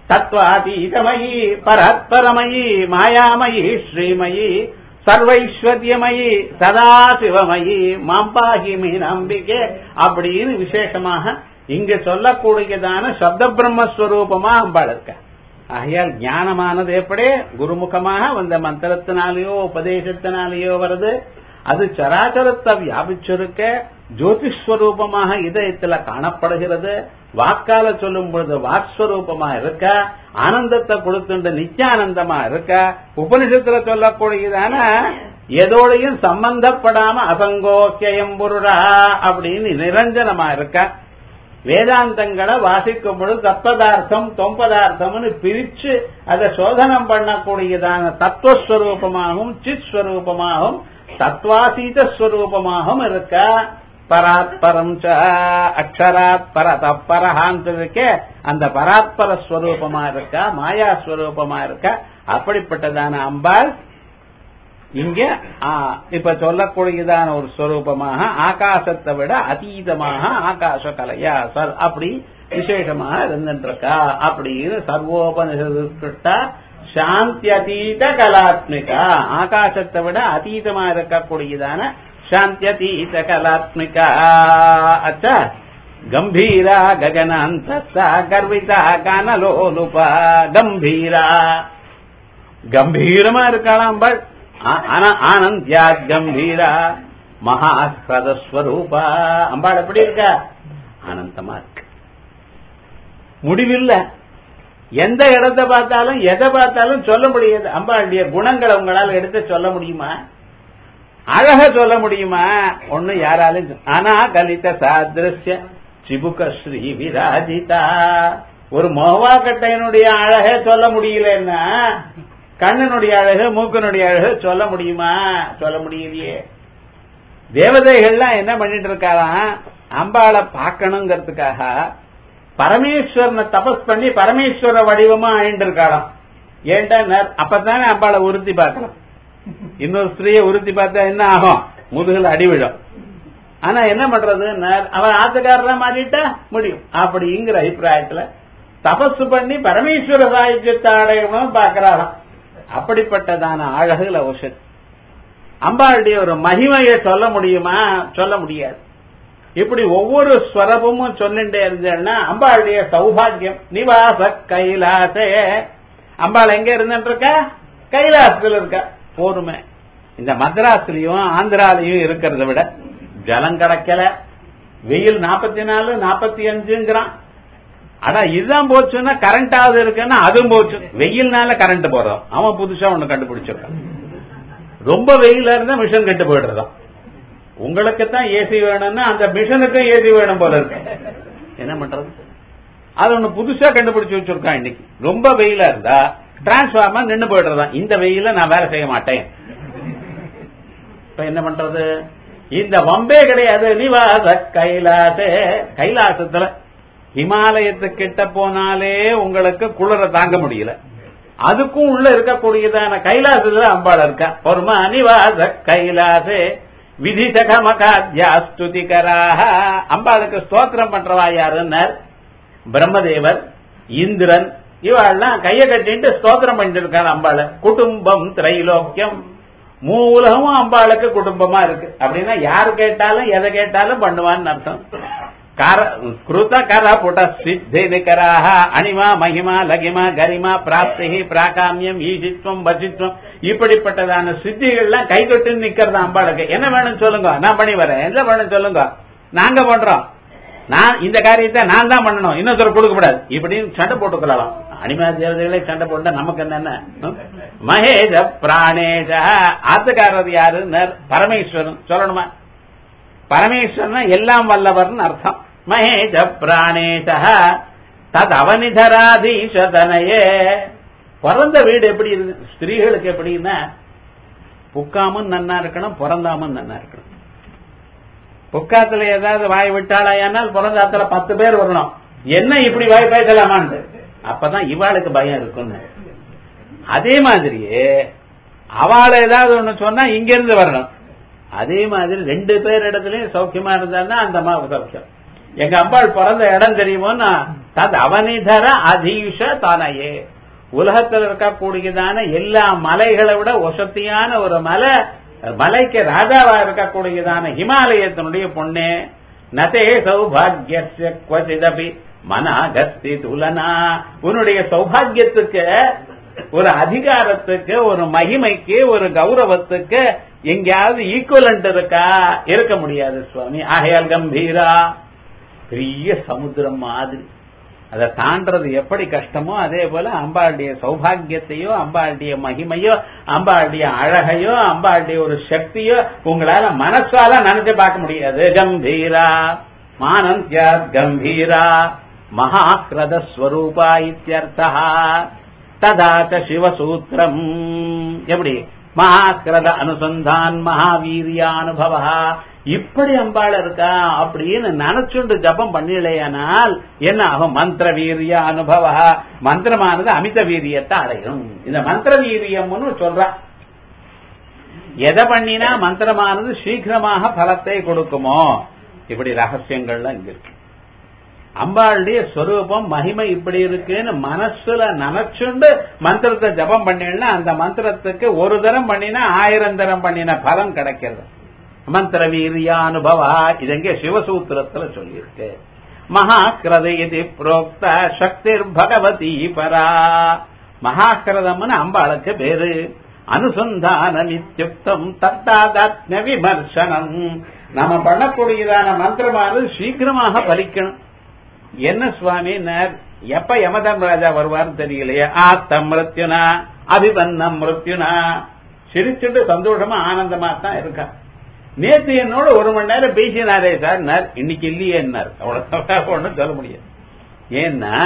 [SPEAKER 1] தத்வாதீதமயி பரத்பரமயி மாயாமயி ஸ்ரீமயி சர்வைஸ்வர்யமயி சதாசிவமயி மாம்பாகி மீன் அம்பிகே அப்படின்னு விசேஷமாக இங்க சொல்லக்கூடியதான சப்த பிரம்மஸ்வரூபமா அம்பாள் இருக்க ஆகையால் ஞானமானது எப்படி குருமுகமாக வந்த மந்திரத்தினாலேயோ உபதேசத்தினாலேயோ வருது அது சராச்சரத்தை வியாபிச்சிருக்க ஜோதிஸ்வரூபமாக இதயத்துல காணப்படுகிறது வாக்கால சொல்லும் பொழுது வாக்ஸ்வரூபமா இருக்க ஆனந்தத்தை கொடுத்துண்டு நித்தியானந்தமா இருக்க உபனிஷத்துல சொல்லக்கூடியதான எதோடையும் சம்பந்தப்படாம அசங்கோக்கியம் புருடா அப்படின்னு நிரஞ்சனமா இருக்க வேதாந்தங்களை வாசிக்கும் பொழுது தத்பதார்த்தம் தொம்பதார்த்தம்னு பிரிச்சு அதை சோதனம் பண்ணக்கூடியதான தத்துவஸ்வரூபமாகவும் சித் ஸ்வரூபமாகவும் தத்வாசீத ஸ்வரூபமாகவும் இருக்க பராத்பரம் ச அக்ஷராத் பர தப்பரஹான்னு இருக்கே அந்த பராத்பர ஸ்வரூபமா இருக்கா மாயா ஸ்வரூபமா இருக்கா அப்படிப்பட்டதான அம்பாள் இங்க ஆ, இப்ப சொல்லக்கூடியதான ஒரு ஸ்வரூபமாக ஆகாசத்தை விட அதீதமாக ஆகாச கலையா சர் அப்படி விசேஷமாக இருந்துருக்கா அப்படின்னு சர்வோபனிஷத்துக்கிட்ட சாந்தி அதீத கலாத்மிகா ஆகாசத்தை விட அதீதமா இருக்கக்கூடியதான சாந்தி அதீத கலாத்மிகா அச்சா கம்பீரா ககனாந்த கர்விதா கனலோலுபா கம்பீரா கம்பீரமா இருக்காளாம் பட் ஆனந்தியா கம்பீரா மகாஸ்பதஸ்வரூபா அம்பாள் எப்படி இருக்கா ஆனந்தமா இருக்கு முடிவில்ல எந்த இடத்தை பார்த்தாலும் எதை பார்த்தாலும் சொல்ல முடியாது அம்பாளுடைய குணங்களை உங்களால எடுத்து சொல்ல முடியுமா அழக சொல்ல முடியுமா ஒண்ணு யாராலும் சொ- ஆனா கலித சாதிருஷ்ய சிபுக ஸ்ரீ விராஜிதா ஒரு மோவாக்கட்டையனுடைய அழகே சொல்ல முடியலன்னா கண்ணனுடைய அழகு மூக்கனுடைய அழகு சொல்ல முடியுமா சொல்ல முடியலையே தேவதைகள்லாம் என்ன பண்ணிட்டு இருக்காராம் அம்பாளை பார்க்கணுங்கிறதுக்காக பரமேஸ்வரனை தபஸ் பண்ணி பரமேஸ்வர வடிவமா ஆயிட்டு இருக்காளாம் ஏன்டா நர்- அப்பதானே அம்பாளை உறுதி பார்க்கலாம் இன்னொரு ஸ்திரீயை உறுதி பார்த்தா என்ன ஆகும் முதுகுல அடி விழும் ஆனா என்ன பண்றது நர்- அவன் ஆத்துக்காரரா மாறிட்டா முடியும் அப்படிங்கிற அபிப்பிராயத்துல தபசு பண்ணி பரமேஸ்வர சாயுஜத்தை அடையணும்னு பாக்குறாளாம் அப்படிப்பட்டதான அழகுல ஒரு அம்பாளுடைய ஒரு மகிமையை சொல்ல முடியுமா சொல்ல முடியாது இப்படி ஒவ்வொரு ஸ்வரமும் சொல்லிட்டே இருந்தேன்னா அம்பாளுடைய சௌபாகியம் நிவாச கைலாசே அம்பாள் எங்க இருந்துட்டு இருக்கா கைலாசத்துல இருக்கா போருமே இந்த மദ്രാஸ்லயும் ஆந்திராலையும் இருக்கிறத விட ஜலம் கிடைக்கல வெயில் நாற்பத்தி நாலு நாற்பத்தி அஞ்சுங்கிறான் ஆனா இதுதான் போச்சுன்னா கரண்ட் ஆகுது இருக்குன்னா அதுவும் போச்சு வெயில்னால கரண்ட் போறோம் அவன் புதுசா ஒண்ணு கண்டுபிடிச்சிருக்கான் ரொம்ப வெயிலா இருந்தா மிஷின் கெட்டு போயிடுறதாம் உங்களுக்கு தான் ஏசி வேணும்னா அந்த மிஷனுக்கும் ஏசி வேணும் போல இருக்கு என்ன பண்றது அது ஒண்ணு புதுசா கண்டுபிடிச்சு வச்சிருக்கான் இன்னைக்கு ரொம்ப வெயிலா இருந்தா டிரான்ஸ்பார்மர் நின்னு போயிடுறதாம் இந்த வெயில நான் வேலை செய்ய மாட்டேன் இப்ப என்ன பண்றது இந்த வம்பே கிடையாது நிவாச கைலாசே கைலாசத்துல ஹிமாலயத்துக்கிட்ட போனாலே உங்களுக்கு குளிர தாங்க முடியல அதுக்கும் உள்ள இருக்கக்கூடியதான கைலாசத்துல அம்பாள் இருக்கா பொறுமா நிவாச கைலாசே விதிசகமகாத்யாஸ்துதிகராக அம்பாளுக்கு ஸ்தோத்திரம் பண்றவா யாருன்னார் பிரம்மதேவர் இந்திரன் இவாள்லாம் கைய கட்டிட்டு ஸ்தோத்திரம் பண்ணிட்டு இருக்காங்க அம்பாள குடும்பம் திரைலோக்கியம் மூலகமும் அம்பாளுக்கு குடும்பமா இருக்கு அப்படின்னா யார் கேட்டாலும் எதை கேட்டாலும் பண்ணுவான்னு அர்த்தம் கர கிருத கர புட சித்தி நிகராக அனிமா மகிமா லகிமா கரிமா பிராப்தி பிராகாமியம் ஈசித்வம் வசித்வம் இப்படிப்பட்டதான சித்திகள்லாம் கை தொட்டு நிக்கிறது அம்பாளுக்கு என்ன வேணும் சொல்லுங்க நான் பண்ணி வரேன் என்ன வேணும் சொல்லுங்க நாங்க பண்றோம் நான் இந்த காரியத்தை நான் தான் பண்ணணும் இன்னொருத்தர் கொடுக்க கூடாது இப்படின்னு சண்டை போட்டுக்கலாம் அனிமா தேவதைகளே சண்டை போட்டா நமக்கு என்ன மகேஜ பிராணேஜ ஆத்துக்காரர் யாரு பரமேஸ்வரன் சொல்லணுமா பரமேஸ்வரன் எல்லாம் வல்லவர்னு அர்த்தம் மகேஜ பிராணேஜ தத் அவனிதராதீசதனையே பிறந்த வீடு எப்படி இருக்கு ஸ்திரீகளுக்கு எப்படின்னா புக்காமும் நன்னா இருக்கணும் பிறந்தாமும் நன்னா இருக்கணும் புக்காத்துல ஏதாவது வாய் விட்டாளாயானால் பிறந்தாத்துல பத்து பேர் வரணும் என்ன இப்படி வாய் பேசலாமான்னு அப்பதான் இவாளுக்கு பயம் இருக்குன்னு அதே மாதிரியே அவளை ஏதாவது ஒண்ணு சொன்னா இங்க இருந்து வரணும் அதே மாதிரி ரெண்டு பேர் இடத்துலயும் சௌக்கியமா இருந்தான்னா அந்த அம்மாவுக்கு சௌக்கியம் எங்க அம்பாள் பிறந்த இடம் தெரியுமோன்னா தத் அவனிதர அதீஷ தனையே உலகத்தில் இருக்கக்கூடியதான எல்லா மலைகளை விட ஒசத்தியான ஒரு மலை மலைக்கு ராஜாவா இருக்கக்கூடியதான ஹிமாலயத்தினுடைய பொண்ணே நதே சௌபாகிய குவசிதபி மனாகஸ்தி துலனா உன்னுடைய சௌபாகியத்துக்கு ஒரு அதிகாரத்துக்கு ஒரு மகிமைக்கு ஒரு கௌரவத்துக்கு எங்கேயாவது ஈக்குவலண்ட் இருக்கா இருக்க முடியாது சுவாமி ஆகையால் கம்பீரா பெரிய சமுத்திரம் மாதிரி அதை தாண்டறது எப்படி கஷ்டமோ அதே போல அம்பாளுடைய சௌபாகியத்தையோ அம்பாளுடைய மகிமையோ அம்பாளுடைய அழகையோ அம்பாளுடைய ஒரு சக்தியோ உங்களால மனசால நினைச்சு பார்க்க முடியாது கம்பீரா மானந்தியாத் கம்பீரா மகாக்கிரத ஸ்வரூபா இத்தியர்த்தா ததாச்ச சிவசூத்திரம் எப்படி மகாக்கிரத அனுசந்தான் மகாவீரியானுபவ இப்படி அம்பாள் இருக்கா அப்படின்னு நினைச்சுண்டு ஜபம் பண்ணிலையானால் என்ன ஆகும் மந்திர வீரிய அனுபவ மந்திரமானது அமித வீரியத்தை அடையும் இந்த மந்திர வீரியம்னு சொல்ற எதை பண்ணினா மந்திரமானது சீக்கிரமாக பலத்தை கொடுக்குமோ இப்படி ரகசியங்கள்லாம் இங்க இருக்கு அம்பாளுடைய ஸ்வரூபம் மகிமை இப்படி இருக்குன்னு மனசுல நினைச்சுண்டு மந்திரத்தை ஜபம் பண்ணினா அந்த மந்திரத்துக்கு ஒரு தரம் பண்ணினா ஆயிரம் தரம் பண்ணின பலன் கிடைக்கிறது மந்திர வீரியானுபவா இது எங்கே சிவசூத்திரத்துல சொல்லியிருக்கு மகாக்கிரத இது புரோக்த சக்திர் பகவதி பரா மகாக்கிரதம்னு அம்பாளுக்கு பேரு அனுசந்தானம் இத்தியுக்தம் தத்தாதாத்ம விமர்சனம் நம்ம பண்ணக்கூடியதான மந்திரமானது சீக்கிரமாக பலிக்கணும் என்ன சுவாமி எப்ப யமதர்மராஜா வருவார்னு தெரியலையே ஆத்தம் மிருத்யுனா அபிபன்னம் மிருத்யுனா சிரிச்சுட்டு சந்தோஷமா ஆனந்தமா தான் இருக்கா நேத்து என்னோட ஒரு மணி நேரம் பேசினாரே சார் இன்னைக்கு இல்லையே அவ்வளவு ஒண்ணும் சொல்ல முடியாது ஏன்னா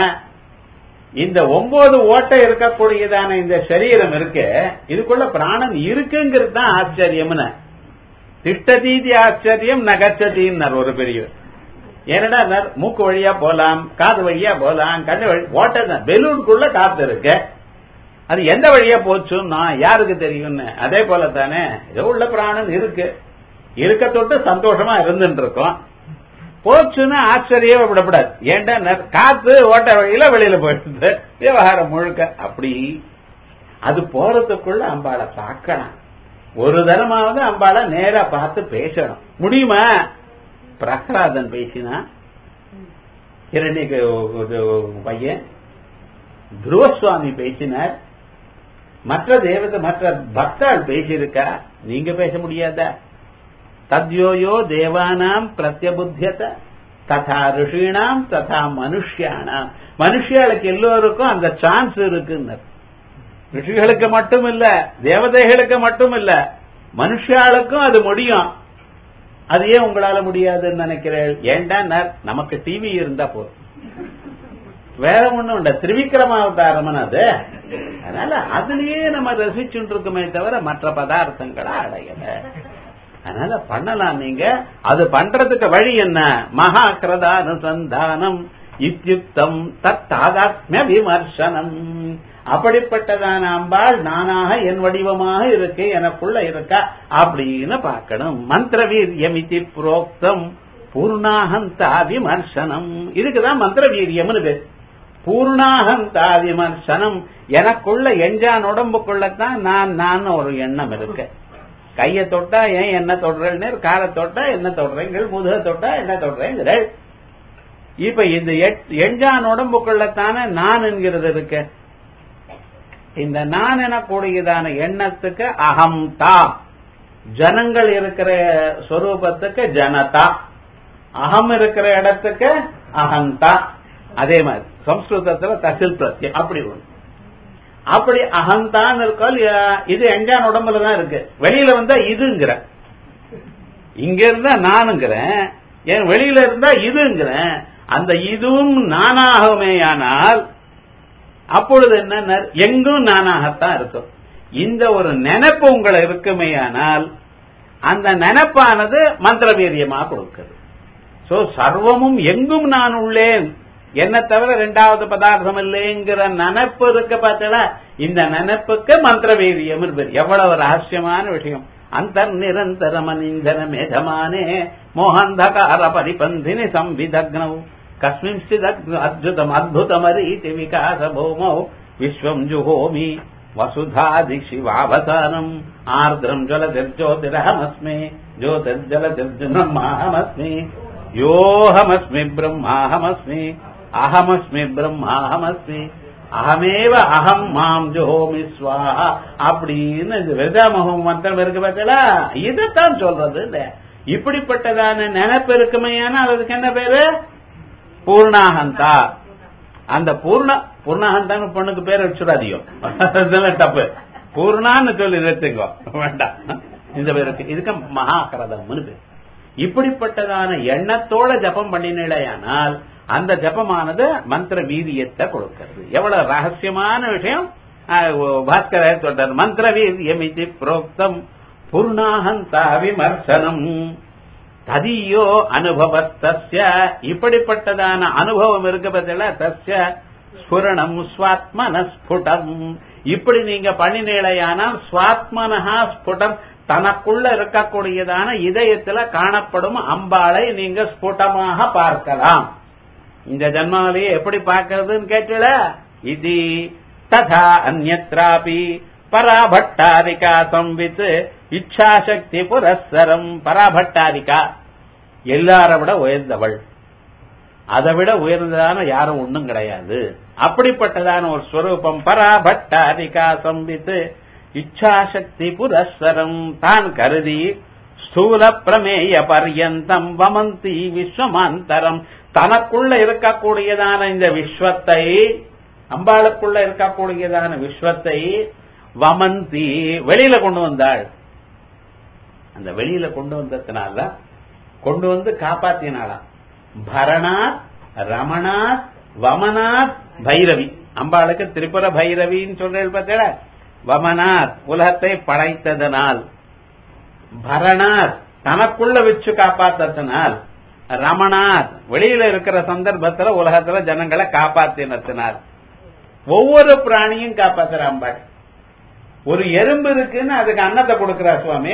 [SPEAKER 1] இந்த ஒன்பது ஓட்டை இருக்கக்கூடியதான இந்த சரீரம் இருக்கு இதுக்குள்ள பிராணன் இருக்குங்கிறது தான் ஆச்சரியம்னு திட்டதீதி ஆச்சரியம் நகச்சதின்னார் ஒரு பெரியவர் ஏன்னடா மூக்கு வழியா போலாம் காது வழியா போலாம் கண்ணு வழி ஓட்ட பெலூனுக்குள்ள காத்து இருக்கு அது எந்த வழியா போச்சுன்னா யாருக்கு தெரியும்னு அதே போல தானே ஏதோ உள்ள பிராணன் இருக்கு இருக்க தொட்டு சந்தோஷமா இருந்துட்டு இருக்கோம் போச்சுன்னா ஆச்சரியமே விடப்படாது ஏன்டா காத்து ஓட்ட வழியில வெளியில போயிடுது விவகாரம் முழுக்க அப்படி அது போறதுக்குள்ள அம்பாளை பார்க்கலாம் ஒரு தரமாவது அம்பாளை நேரா பார்த்து பேசணும் முடியுமா பிரகலாதன் பேசினா இரண்யக்கு பையன் துருவசுவாமி பேசினார் மற்ற தேவதை மற்ற பக்தாள் பேசியிருக்கா நீங்க பேச முடியாதா தத்யோயோ தேவானாம் பிரத்யபுத்தியத ததா ரிஷீணாம் ததா மனுஷியானாம் மனுஷியாளுக்கு எல்லோருக்கும் அந்த சான்ஸ் இருக்குன்னு ரிஷிகளுக்கு மட்டும் இல்ல தேவதைகளுக்கு மட்டும் இல்ல மனுஷாளுக்கும் அது முடியும் அது ஏன் உங்களால முடியாதுன்னு நினைக்கிறேன் ஏண்டா நமக்கு டிவி இருந்தா போதும் வேற ஒண்ணும் உண்ட திரிவிக்ரமாவதாரமன் அது அதனால அதுலயே நம்ம ரசிச்சுட்டு இருக்குமே தவிர மற்ற பதார்த்தங்களை அடையல அதனால பண்ணலாம் நீங்க அது பண்றதுக்கு வழி என்ன மகா கிரதானுசந்தானம் இத்தியுக்தம் தத்தாதாத்மிய விமர்சனம் அப்படிப்பட்டதான அம்பாள் நானாக என் வடிவமாக இருக்கு எனக்குள்ள இருக்கா அப்படின்னு பார்க்கணும் மந்திர வீரியமிதி புரோக்தம் பூர்ணாகந்தா விமர்சனம் இதுக்குதான் மந்திர வீரியம்னு பேர் பூர்ணாகந்தா விமர்சனம் எனக்குள்ள எஞ்சான் உடம்புக்குள்ளதான் நான் நான் ஒரு எண்ணம் இருக்கு கையை தொட்டா ஏன் என்ன தொடுறேன்னு காலை தொட்டா என்ன தொடுறீங்கள் முதுக தொட்டா என்ன தொடுறேங்கிறேன் இப்ப இந்த எஞ்சான் உடம்புக்குள்ளத்தானே நான் என்கிறது இருக்கு இந்த நான் எனக்கூடியதான எண்ணத்துக்கு அகம்தா ஜனங்கள் இருக்கிற ஸ்வரூபத்துக்கு ஜனதா அகம் இருக்கிற இடத்துக்கு அகந்தா அதே மாதிரி சம்ஸ்கிருதத்துல தசில் பிரத்யம் அப்படி ஒண்ணு அப்படி அகந்தான் இருக்கோம் இது எஞ்சான் உடம்புல தான் இருக்கு வெளியில வந்தா இதுங்கிற இங்க இருந்தா நானுங்கிறேன் என் வெளியில இருந்தா இதுங்கிறேன் அந்த இதுவும் நானாகவேயானால் அப்பொழுது என்ன எங்கும் நானாகத்தான் இருக்கும் இந்த ஒரு நினைப்பு உங்களை இருக்குமேயானால் அந்த நினைப்பானது மந்திர வீரியமாக கொடுக்கிறது சோ சர்வமும் எங்கும் நான் உள்ளேன் என்ன தவிர ரெண்டாவது பதார்த்தம் இல்லைங்கிற நினைப்பு இருக்க பார்த்தா இந்த நினைப்புக்கு மந்திர வீரியம் இருப்பது எவ்வளவு ரகசியமான விஷயம் அந்த நிரந்தர மனிந்தன மேதமானே மோகந்தகார பரிபந்தினி சம்விதக்னவ் கஸ்மின்ஸ்டித் அத்புதம் அத்புதமரீதி விகாச பூமௌ விஸ்வம் ஜுஹோமி வசுதாதி சிவாவதானம் ஆர்திரம் ஜலதிர்ஜோதிரஹமஸ்மி ஜோதிர்ஜலதிர்ஜுனமாஹமஸ்மி யோஹமஸ்மி பிரம்மாஹமஸ்மி அகமஸ்மி பிரம்மாஹமஸ்மி அகமேவ அகம் மாம் ஜோமி ஸ்வாஹா அப்படின்னு இந்த விரதாமகம் மந்திரம் இருக்கு பார்த்தீங்களா இதைத்தான் சொல்றது இல்ல இப்படிப்பட்டதான நினைப்பு இருக்குமையான அதுக்கு என்ன பேரு பூர்ணாகந்தா அந்த பூர்ண பூர்ணாகந்தான்னு பொண்ணுக்கு பேர் வச்சுடாதியோ அதெல்லாம் தப்பு பூர்ணான்னு சொல்லி நிறுத்துங்க வேண்டாம் இந்த பேருக்கு இதுக்கு மகாகரதம்னு பேர் இப்படிப்பட்டதான எண்ணத்தோட ஜபம் பண்ணினேயானால் அந்த ஜபமானது மந்திர வீரியத்தை கொடுக்கிறது எவ்வளவு ரகசியமான விஷயம் பாஸ்கரர் சொல்றார் மந்திர வீரியம் இது புரோக்தம் பூர்ணாகந்தா விமர்சனம் ததியோ அனுபவத்தஸ்ய இப்படிப்பட்டதான அனுபவம் இருக்க பத்தில தஸ்ய ஸ்புரணம் ஸ்வாத்மன ஸ்புடம் இப்படி நீங்க பண்ணினேலையானால் ஸ்வாத்மனஹா ஸ்புடம் தனக்குள்ள இருக்கக்கூடியதான இதயத்துல காணப்படும் அம்பாளை நீங்க ஸ்புடமாக பார்க்கலாம் இந்த ஜன்மாவிலேயே எப்படி பார்க்கறதுன்னு கேட்டல இது ததா அந்நத்ராபி பராபட்டாரிகா சம்வித் இச்சாசக்தி புரஸ்சரம் பராபட்டாரிகா எல்லார விட உயர்ந்தவள் அதை விட உயர்ந்ததான யாரும் ஒண்ணும் கிடையாது அப்படிப்பட்டதான ஒரு ஸ்வரூபம் பராபட்டாரிகா சம்பித்து இச்சாசக்தி புரஸ்சரம் தான் கருதி ஸ்தூல பிரமேய பர்யந்தம் வமந்தி விஸ்வமாந்தரம் தனக்குள்ள இருக்கக்கூடியதான இந்த விஸ்வத்தை அம்பாளுக்குள்ள இருக்கக்கூடியதான விஸ்வத்தை வமந்தி வெளியில கொண்டு வந்தாள் அந்த வெளியில கொண்டு வந்ததுனால கொண்டு வந்து காப்பாத்தினாளாம் பரணாத் ரமணாத் வமனாத் பைரவி அம்பாளுக்கு திரிபுர பைரவின்னு சொல்றேன் பார்த்தா வமனாத் உலகத்தை படைத்ததனால் பரணாத் தனக்குள்ள வச்சு காப்பாத்தத்தினால் ரமணாத் வெளியில இருக்கிற சந்தர்ப்பத்துல உலகத்துல ஜனங்களை காப்பாத்தினத்தினால் ஒவ்வொரு பிராணியும் காப்பாத்துற அம்பாள் ஒரு எறும்பு இருக்குன்னு அதுக்கு அன்னத்தை கொடுக்கிறா சுவாமி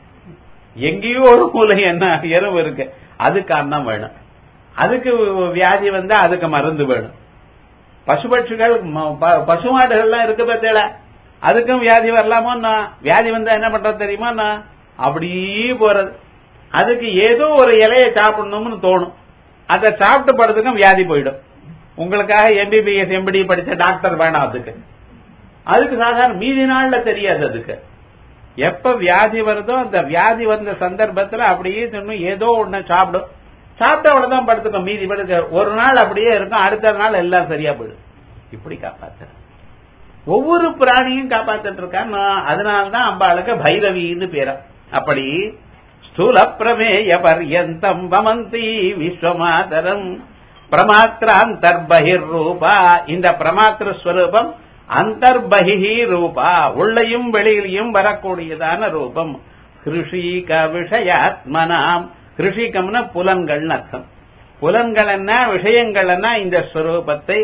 [SPEAKER 1] எங்கேயோ ஒரு மூலை என்ன எறும்பு இருக்கு அதுக்கு அன்னம் வேணும் அதுக்கு வியாதி வந்தா அதுக்கு மருந்து வேணும் பசுபட்சிகள் பசுமாடுகள்லாம் இருக்கு பார்த்தேல அதுக்கும் வியாதி வரலாமோன்னா வியாதி வந்தா என்ன பண்றது தெரியுமா அப்படியே போறது அதுக்கு ஏதோ ஒரு இலையை சாப்பிடணும்னு தோணும் அதை சாப்பிட்டு படுறதுக்கும் வியாதி போயிடும் உங்களுக்காக எம்பிபிஎஸ் எம்பிடி படிச்ச டாக்டர் வேணாம் அதுக்கு அதுக்கு சாதாரண மீதி நாள்ல தெரியாது அதுக்கு எப்ப வியாதி வருதோ அந்த வியாதி வந்த சந்தர்ப்பத்துல அப்படியே சொன்னும் ஏதோ ஒண்ணு சாப்பிடும் சாப்பிட்ட அவ்வளவுதான் படுத்துக்கும் மீதி படுக்க ஒரு நாள் அப்படியே இருக்கும் அடுத்த நாள் எல்லாம் சரியா போயிடும் இப்படி காப்பாத்து ஒவ்வொரு பிராணியும் காப்பாத்திட்டு இருக்கான் அதனால்தான் அம்பாளுக்கு பைரவின்னு பேரா அப்படி ஸ்தூல பிரமேய பர்யந்தம் வமந்தி விஸ்வமாதரம் பிரமாத்திராந்தர்பகிர் ரூபா இந்த பிரமாத்திர ஸ்வரூபம் அந்தர்பகி ரூபா உள்ளையும் வெளியிலையும் வரக்கூடியதான ரூபம் கிருஷிக விஷயாத்மனாம் கிருஷிகம்னா புலன்கள் அர்த்தம் புலன்கள் என்ன விஷயங்கள் என்ன இந்த ஸ்வரூபத்தை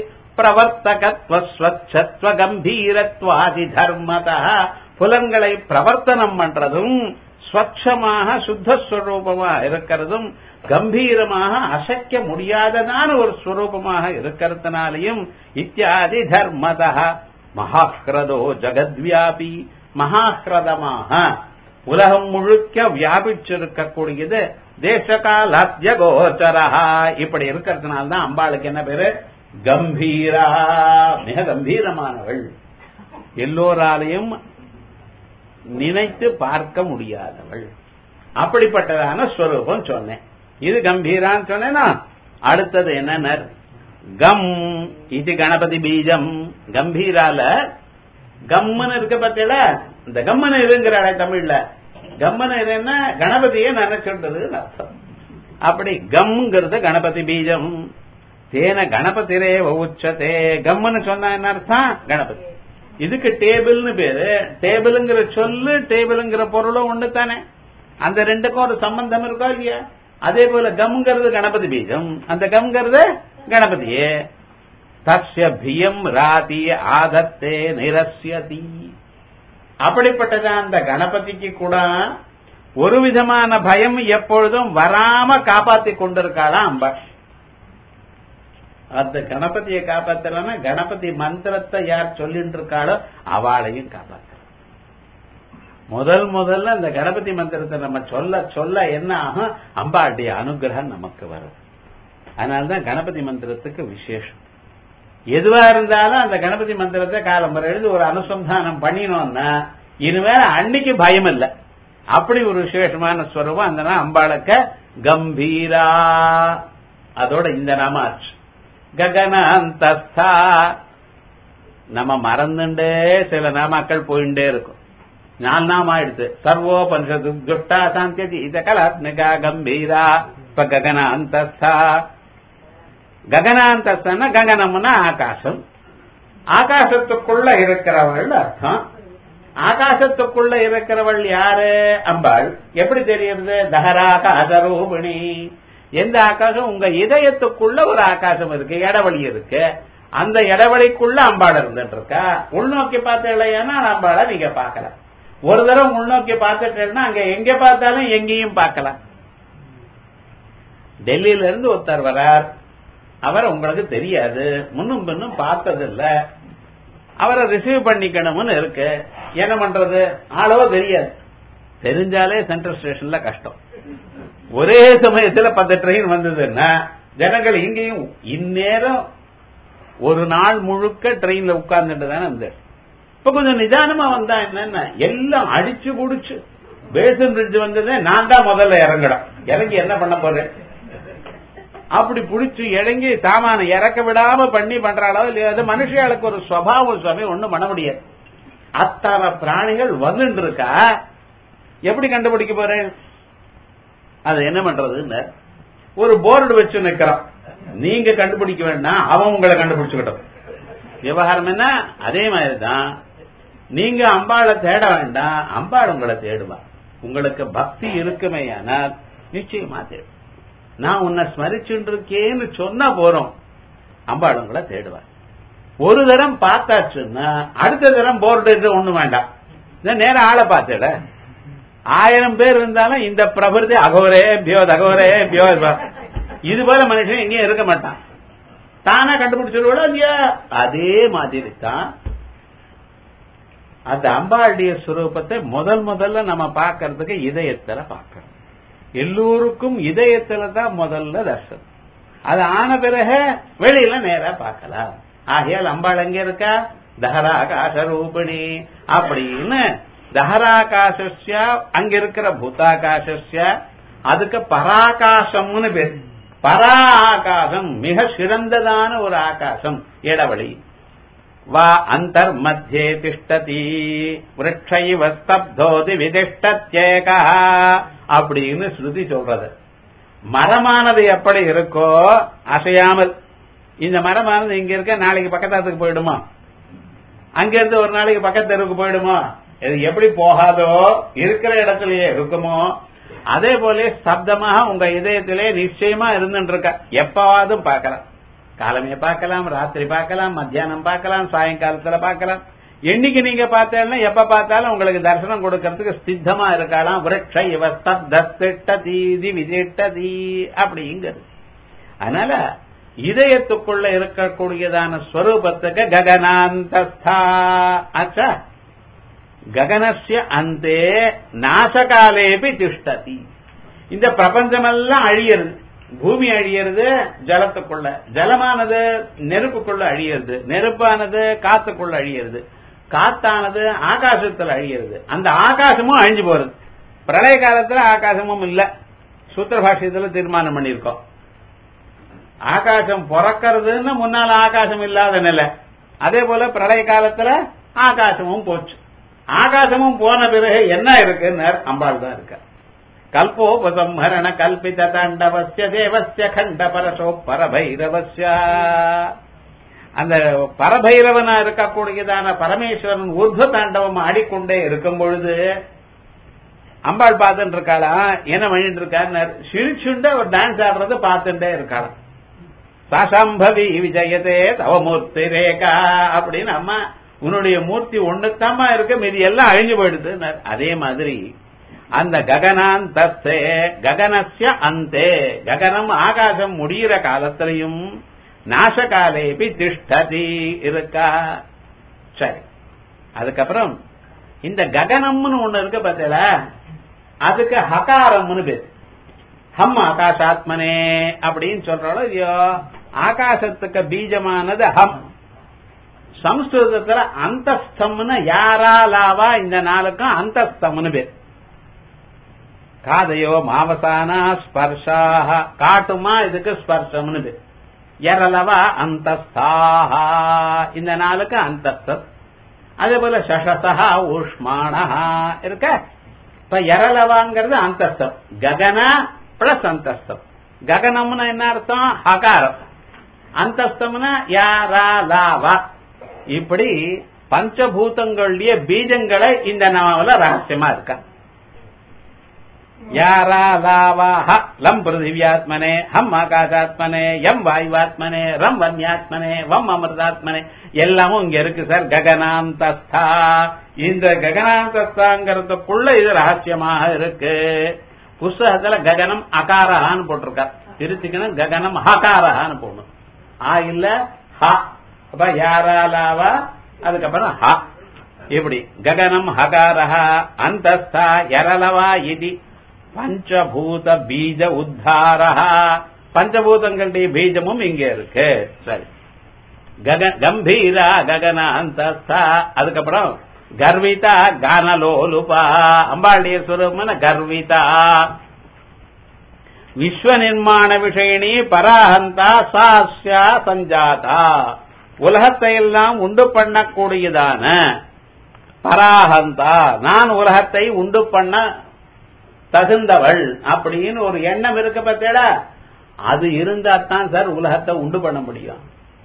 [SPEAKER 1] பிரவர்த்தகத்வஸ்வச்சத்வ கம்பீரத்வாதி தர்மதா புலன்களை பிரவர்த்தனம் பண்றதும் ஸ்வச்சமாக சுத்தஸ்வரூபமா இருக்கிறதும் கம்பீரமாக அசைக்க முடியாததான ஒரு ஸ்வரூபமாக இருக்கிறதுனாலையும் இத்தியாதி தர்மதா மகாஹ்ரதோ ஜெகத்வியாபி மகாஹ்ரதமாக உலகம் முழுக்க வியாபிச்சிருக்கக்கூடியது தேசகாலாத்திய கோச்சரா இப்படி இருக்கிறதுனால தான் அம்பாளுக்கு என்ன பேரு கம்பீரா மிக கம்பீரமானவள் எல்லோராலையும் நினைத்து பார்க்க முடியாதவள் அப்படிப்பட்டதான ஸ்வரூபம் சொன்னேன் இது கம்பீரான்னு சொன்னேன்னா அடுத்தது என்ன கம் இது கணபதி பீஜம் கம்பீரால கம்மன் இருக்க பத்தில இந்த கம்மன் இருங்கிறாளே தமிழ்ல கம்மன் இருன்னா கணபதியை நினைச்சுன்றது அர்த்தம் அப்படி கம்ங்கிறது கணபதி பீஜம் தேன கணபதிரே உச்சதே கம்னு சொன்னா என்ன அர்த்தம் கணபதி இதுக்கு டேபிள்னு பேரு டேபிள்ங்கிற சொல்லு டேபிள்ங்கிற பொருளும் ஒண்ணு தானே அந்த ரெண்டுக்கும் ஒரு சம்பந்தம் இருக்கா இல்லையா அதே போல கம்ங்கிறது கணபதி பீஜம் அந்த கம்ங்கிறது கணபதியே தஸ்ய பியம் ராதி ஆதத்தே நிரஸ்யதி அப்படிப்பட்டதான் அந்த கணபதிக்கு கூட ஒரு விதமான பயம் எப்பொழுதும் வராம காப்பாத்தி கொண்டிருக்காளாம் அம்பாள் அந்த கணபதியை காப்பாத்தலன்னா கணபதி மந்திரத்தை யார் சொல்லிட்டு இருக்காளோ அவளையும் காப்பாத்த முதல் முதல்ல அந்த கணபதி மந்திரத்தை நம்ம சொல்ல சொல்ல என்ன ஆகும் அம்பாளுடைய அனுகிரகம் நமக்கு வரும் அதனாலதான் கணபதி மந்திரத்துக்கு விசேஷம் எதுவா இருந்தாலும் அந்த கணபதி மந்திரத்தை காலம்பரம் எழுதி ஒரு அனுசந்தானம் பண்ணினோம்னா இனிமேல் அன்னைக்கு பயம் இல்லை அப்படி ஒரு விசேஷமான ஸ்வரூபம் அந்த நாள் அம்பாளுக்க கம்பீரா அதோட இந்த நாம ஆச்சு ககனாந்தஸ்தா நம்ம மறந்துட்டே சில நாமாக்கள் போயிட்டே இருக்கும் நாலு நாம ஆயிடுத்து சர்வோபனிஷத்து துஷ்டா சாந்தியதி இத கலாத்மிகா கம்பீரா இப்ப ககனாந்தஸ்தா ககனாந்தஸ்தன்னா ககனம்னா ஆகாசம் ஆகாசத்துக்குள்ள இருக்கிறவள் அர்த்தம் ஆகாசத்துக்குள்ள இருக்கிறவள் யாரு அம்பாள் எப்படி தெரியுது தஹராகாசரூபிணி எந்த ஆகாசம் உங்க இதயத்துக்குள்ள ஒரு ஆகாசம் இருக்கு இடவழி இருக்கு அந்த இடவழிக்குள்ள அம்பாள் இருந்துட்டு இருக்கா உள்நோக்கி பார்த்தீங்கன்னா அம்பாளை நீங்க பார்க்கலாம் ஒரு தடவை உள்நோக்கி பார்த்துட்டேன்னா அங்க எங்க பார்த்தாலும் எங்கேயும் பார்க்கலாம் டெல்லியில இருந்து ஒருத்தர் வரார் அவர் உங்களுக்கு தெரியாது முன்னும் பின்னும் பார்த்தது இல்ல அவரை ரிசீவ் பண்ணிக்கணும்னு இருக்கு என்ன பண்றது ஆளவோ தெரியாது தெரிஞ்சாலே சென்ட்ரல் ஸ்டேஷன்ல கஷ்டம் ஒரே சமயத்துல பத்து ட்ரெயின் வந்ததுன்னா ஜனங்கள் இங்கேயும் இந்நேரம் ஒரு நாள் முழுக்க ட்ரெயின்ல உட்கார்ந்துட்டு தானே இருந்தார் இப்ப கொஞ்சம் நிதானமா வந்தா என்னன்னா எல்லாம் அடிச்சு குடிச்சு பேசன் பிரிட்ஜ் வந்ததே நான் தான் முதல்ல இறங்கணும் இறங்கி என்ன பண்ண போறேன் அப்படி புடிச்சு இறங்கி சாமான இறக்க விடாம பண்ணி பண்ற அளவு இல்லையா அது மனுஷர்களுக்கு ஒரு சுவாவம் சமயம் ஒண்ணும் பண்ண முடியாது அத்தனை பிராணிகள் வந்துட்டு இருக்கா எப்படி கண்டுபிடிக்க போறேன் அது என்ன பண்றதுன்னு ஒரு போர்டு வச்சு நிக்கிறான் நீங்க கண்டுபிடிக்க வேண்டாம் அவன் உங்களை கண்டுபிடிச்சுக்கிட்டோம் விவகாரம் என்ன அதே மாதிரிதான் நீங்க அம்பாளை தேட வேண்டாம் அம்பாள் உங்களை தேடுவா உங்களுக்கு பக்தி இருக்குமே ஆனால் நிச்சயமா தேடும் நான் உன்னை ஸ்மரிச்சுட்டு இருக்கேன்னு சொன்னா போறோம் அம்பாள் உங்களை தேடுவா ஒரு தரம் பார்த்தாச்சுன்னா அடுத்த தரம் போர்டு ஒண்ணு வேண்டாம் நேரம் ஆளை பார்த்துட ஆயிரம் பேர் இருந்தாலும் இந்த பிரபுதி அகோரே பியோ அகோரே பியோ இது போல மனுஷன் எங்கேயும் இருக்க மாட்டான் தானா கண்டுபிடிச்சிருவோம் இல்லையா அதே மாதிரி தான் அந்த அம்பாளுடைய சுரூபத்தை முதல் முதல்ல நம்ம பார்க்கறதுக்கு இதயத்துல பார்க்கணும் எல்லோருக்கும் இதயத்துல தான் முதல்ல தர்சனம் அது ஆன பிறகு வெளியில நேரா பார்க்கலாம் ஆகையால் அம்பாள் எங்க இருக்கா தஹராகாச ரூபிணி அப்படின்னு தஹராகாசிய அங்க இருக்கிற பூதாகாசிய அதுக்கு பராகாசம்னு பேர் பரா ஆகாசம் மிக சிறந்ததான ஒரு ஆகாசம் இடவழி வா அந்தர் மத்தியே திஷ்டதி விரட்சைவ ஸ்தப்தோதி விதிஷ்டத்யேகா அப்படின்னு ஸ்ருதி சொல்றது மரமானது எப்படி இருக்கோ அசையாமல் இந்த மரமானது இங்க இருக்க நாளைக்கு பக்கத்தாத்துக்கு போயிடுமா அங்க இருந்து ஒரு நாளைக்கு பக்கத்து தெருவுக்கு போயிடுமா இது எப்படி போகாதோ இருக்கிற இடத்துலயே இருக்குமோ அதே போல சப்தமாக உங்க இதயத்திலே நிச்சயமா இருந்துட்டு இருக்க எப்பாவது பார்க்கலாம் காலமே பார்க்கலாம் ராத்திரி பார்க்கலாம் மத்தியானம் பார்க்கலாம் சாயங்காலத்துல பார்க்கலாம் என்னைக்கு நீங்க பார்த்தேன்னா எப்ப பார்த்தாலும் உங்களுக்கு தரிசனம் கொடுக்கறதுக்கு சித்தமா இருக்கலாம் விரட்ச இவ தீதி விதிட்டதி அப்படிங்கிறது அதனால இதயத்துக்குள்ள இருக்கக்கூடியதான ஸ்வரூபத்துக்கு ககனாந்தஸ்தா ஆச்சா ககனசிய அந்தே நாசகாலேபி திஷ்டதி இந்த பிரபஞ்சமெல்லாம் அழியறது பூமி அழியறது ஜலத்துக்குள்ள ஜலமானது நெருப்புக்குள்ள அழியறது நெருப்பானது காத்துக்குள்ள அழியறது காத்தானது ஆகாசத்துல அழியறது அந்த ஆகாசமும் அழிஞ்சு போறது பிரளய காலத்துல ஆகாசமும் இல்ல சூத்திர பாஷ்யத்துல தீர்மானம் பண்ணிருக்கோம் ஆகாசம் பிறக்கிறதுன்னு முன்னால ஆகாசம் இல்லாத நிலை அதே போல பிரளய காலத்துல ஆகாசமும் போச்சு ஆகாசமும் போன பிறகு என்ன இருக்குன்னு அம்பாள் தான் இருக்க கல்போபசம்ஹரண கல்பித தாண்டவசிய தேவசிய கண்ட பரசோ பரபைரவசிய அந்த பரபைரவனா இருக்கக்கூடியதான பரமேஸ்வரன் ஊர்துவ தாண்டவம் ஆடிக்கொண்டே இருக்கும் பொழுது அம்பாள் பார்த்துட்டு இருக்காளாம் என்ன பண்ணிட்டு இருக்காரு சிரிச்சுண்டு அவர் டான்ஸ் ஆடுறது பார்த்துட்டே இருக்காளாம் சாசம்பவி விஜயதே தவமூர்த்தி ரேகா அப்படின்னு அம்மா உன்னுடைய மூர்த்தி ஒண்ணுத்தாமா இருக்க மீதி எல்லாம் அழிஞ்சு போயிடுது அதே மாதிரி அந்த ககனாந்தே ககனசிய அந்தே ககனம் ஆகாசம் முடிகிற காலத்திலையும் நாசகாலேபி திஷ்டதி இருக்கா சரி அதுக்கப்புறம் இந்த ககனம்னு ஒண்ணு இருக்கு பார்த்தீங்களா அதுக்கு ஹகாரம்னு பேரு ஹம் ஆகாசாத்மனே அப்படின்னு சொல்றாலும் ஐயோ ஆகாசத்துக்கு பீஜமானது ஹம் சம்ஸ்கிருதத்துல அந்தஸ்தம்னு யாரா லாவா இந்த நாளுக்கும் அந்தஸ்தம்னு பேர் காதையோ மாவசானா ஸ்பர்ஷாக காட்டுமா இதுக்கு ஸ்பர்ஷம்னு பேர் எரலவா அந்தஸ்தாக இந்த நாளுக்கு அந்தஸ்தம் அதே போல சஷசா ஊஷ்மானா இருக்க இப்ப எரலவாங்கிறது அந்தஸ்தம் ககன பிளஸ் அந்தஸ்தம் ககனம்னு என்ன அர்த்தம் ஹகாரம் அந்தஸ்தம்னா யாரா லாவா இப்படி பஞ்சபூதங்களுடைய பீஜங்களை இந்த நாவல ரகசியமா இருக்க யாரா லாவா ஹ லம் பிருத்திவியாத்மனே ஹம் ஆகாசாத்மனே எம் வாயுவாத்மனே ரம் வன்யாத்மனே வம் அமிர்தாத்மனே எல்லாமும் இங்க இருக்கு சார் ககனாந்தஸ்தா இந்த ககனாந்தஸ்தாங்கிறதுக்குள்ள இது ரகசியமாக இருக்கு புஸ்தகத்துல ககனம் அகாரஹான்னு போட்டிருக்கார் திருத்திக்கணும் ககனம் ஹகாரஹான்னு போடணும் ஆ இல்ல ஹ அப்ப யாராலாவா அதுக்கப்புறம் ஹ இப்படி ககனம் ஹகாரஹ அந்தஸ்தா யரலவா இது பஞ்சபூத பீஜ உத்தாரஹ பஞ்சபூதங்களுடைய பீஜமும் இங்க இருக்கு சரி கக கம்பீரா ககன அந்தஸ்தா அதுக்கப்புறம் கர்விதா கானலோலுபா அம்பாளுடைய சுரூபமான கர்விதா விஸ்வ நிர்மாண விஷயினி பராஹந்தா சாஸ்யா சஞ்சாதா உலகத்தை எல்லாம் உண்டு பண்ணக்கூடியதான பராஹந்தா நான் உலகத்தை உண்டு பண்ண தகுந்தவள் அப்படின்னு ஒரு எண்ணம் இருக்கு பார்த்தேடா அது இருந்தா தான் சார் உலகத்தை உண்டு பண்ண முடியும்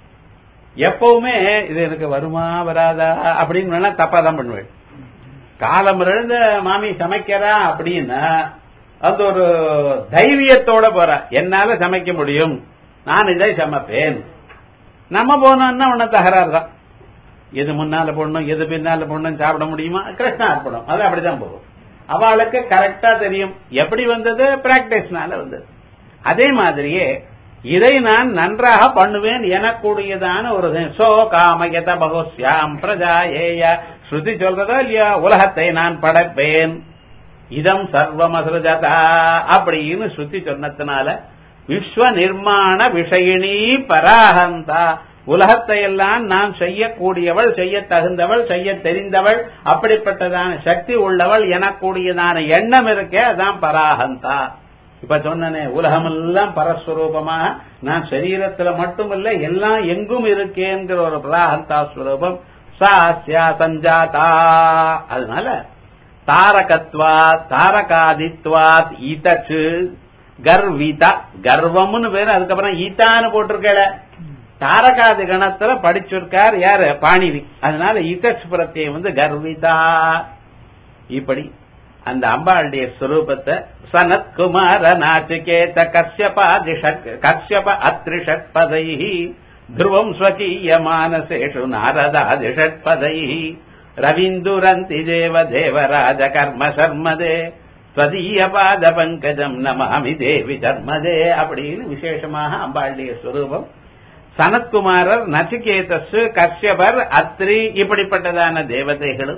[SPEAKER 1] எப்பவுமே இது எனக்கு வருமா வராதா அப்படின்னு வேணா தப்பா தான் பண்ணுவேன் காலம் இருந்து மாமி சமைக்கிறா அப்படின்னா அந்த ஒரு தைரியத்தோட போற என்னால சமைக்க முடியும் நான் இதை சமைப்பேன் நம்ம போனோம்னா உன்ன தகராறு தான் எது முன்னால போடணும் எது பின்னால போடணும் சாப்பிட முடியுமா கிருஷ்ணா அர்ப்பணம் அது அப்படிதான் போகும் அவளுக்கு கரெக்டா தெரியும் எப்படி வந்தது பிராக்டிஸ்னால வந்தது அதே மாதிரியே இதை நான் நன்றாக பண்ணுவேன் எனக்கூடியதான ஒரு சோ காமயத பகுஸ்யாம் பிரஜா ஏய ஸ்ருதி சொல்றதோ இல்லையா உலகத்தை நான் படைப்பேன் இதம் சர்வமசுரஜதா அப்படின்னு ஸ்ருதி சொன்னதுனால விஸ்வ நிர்மாண விஷயினி பராஹந்தா உலகத்தை எல்லாம் நான் செய்யக்கூடியவள் செய்ய தகுந்தவள் செய்ய தெரிந்தவள் அப்படிப்பட்டதான சக்தி உள்ளவள் எனக்கூடியதான எண்ணம் இருக்கே அதான் பராஹந்தா இப்ப சொன்னனே உலகமெல்லாம் பரஸ்வரூபமாக நான் சரீரத்துல மட்டுமில்ல எல்லாம் எங்கும் இருக்கேங்கிற ஒரு பராஹந்தா ஸ்வரூபம் சாஸ்யா சஞ்சாதா அதனால தாரகத்வாத் தாரகாதித்வாத் ஈதச்சு கர்விதா கர்வம்னு பேரு அதுக்கப்புறம் ஈத்தான்னு போட்டிருக்கல தாரகாதி கணத்துல படிச்சிருக்கார் யாரு பாணினி அதனால ஈதச் பிரத்தியம் வந்து கர்விதா இப்படி அந்த அம்பாளுடைய ஸ்வரூபத்தை சனத்குமார நாச்சிகேத கஷ்யபாதிஷட் கஷ்யப அத்ரிஷட் பதை ध्रुवम् स्वकीयमानसेषु नारदादिषट्पदैः रवीन्दुरन्ति देव देवराज कर्म शर्मदे ஸ்வதீயபாத பங்கஜம் நமாமி தேவி தர்மதே அப்படின்னு விசேஷமாக அம்பாளுடைய ஸ்வரூபம் சனத்குமாரர் நச்சிகேதஸ் கஷ்யபர் அத்ரி இப்படிப்பட்டதான தேவதைகளும்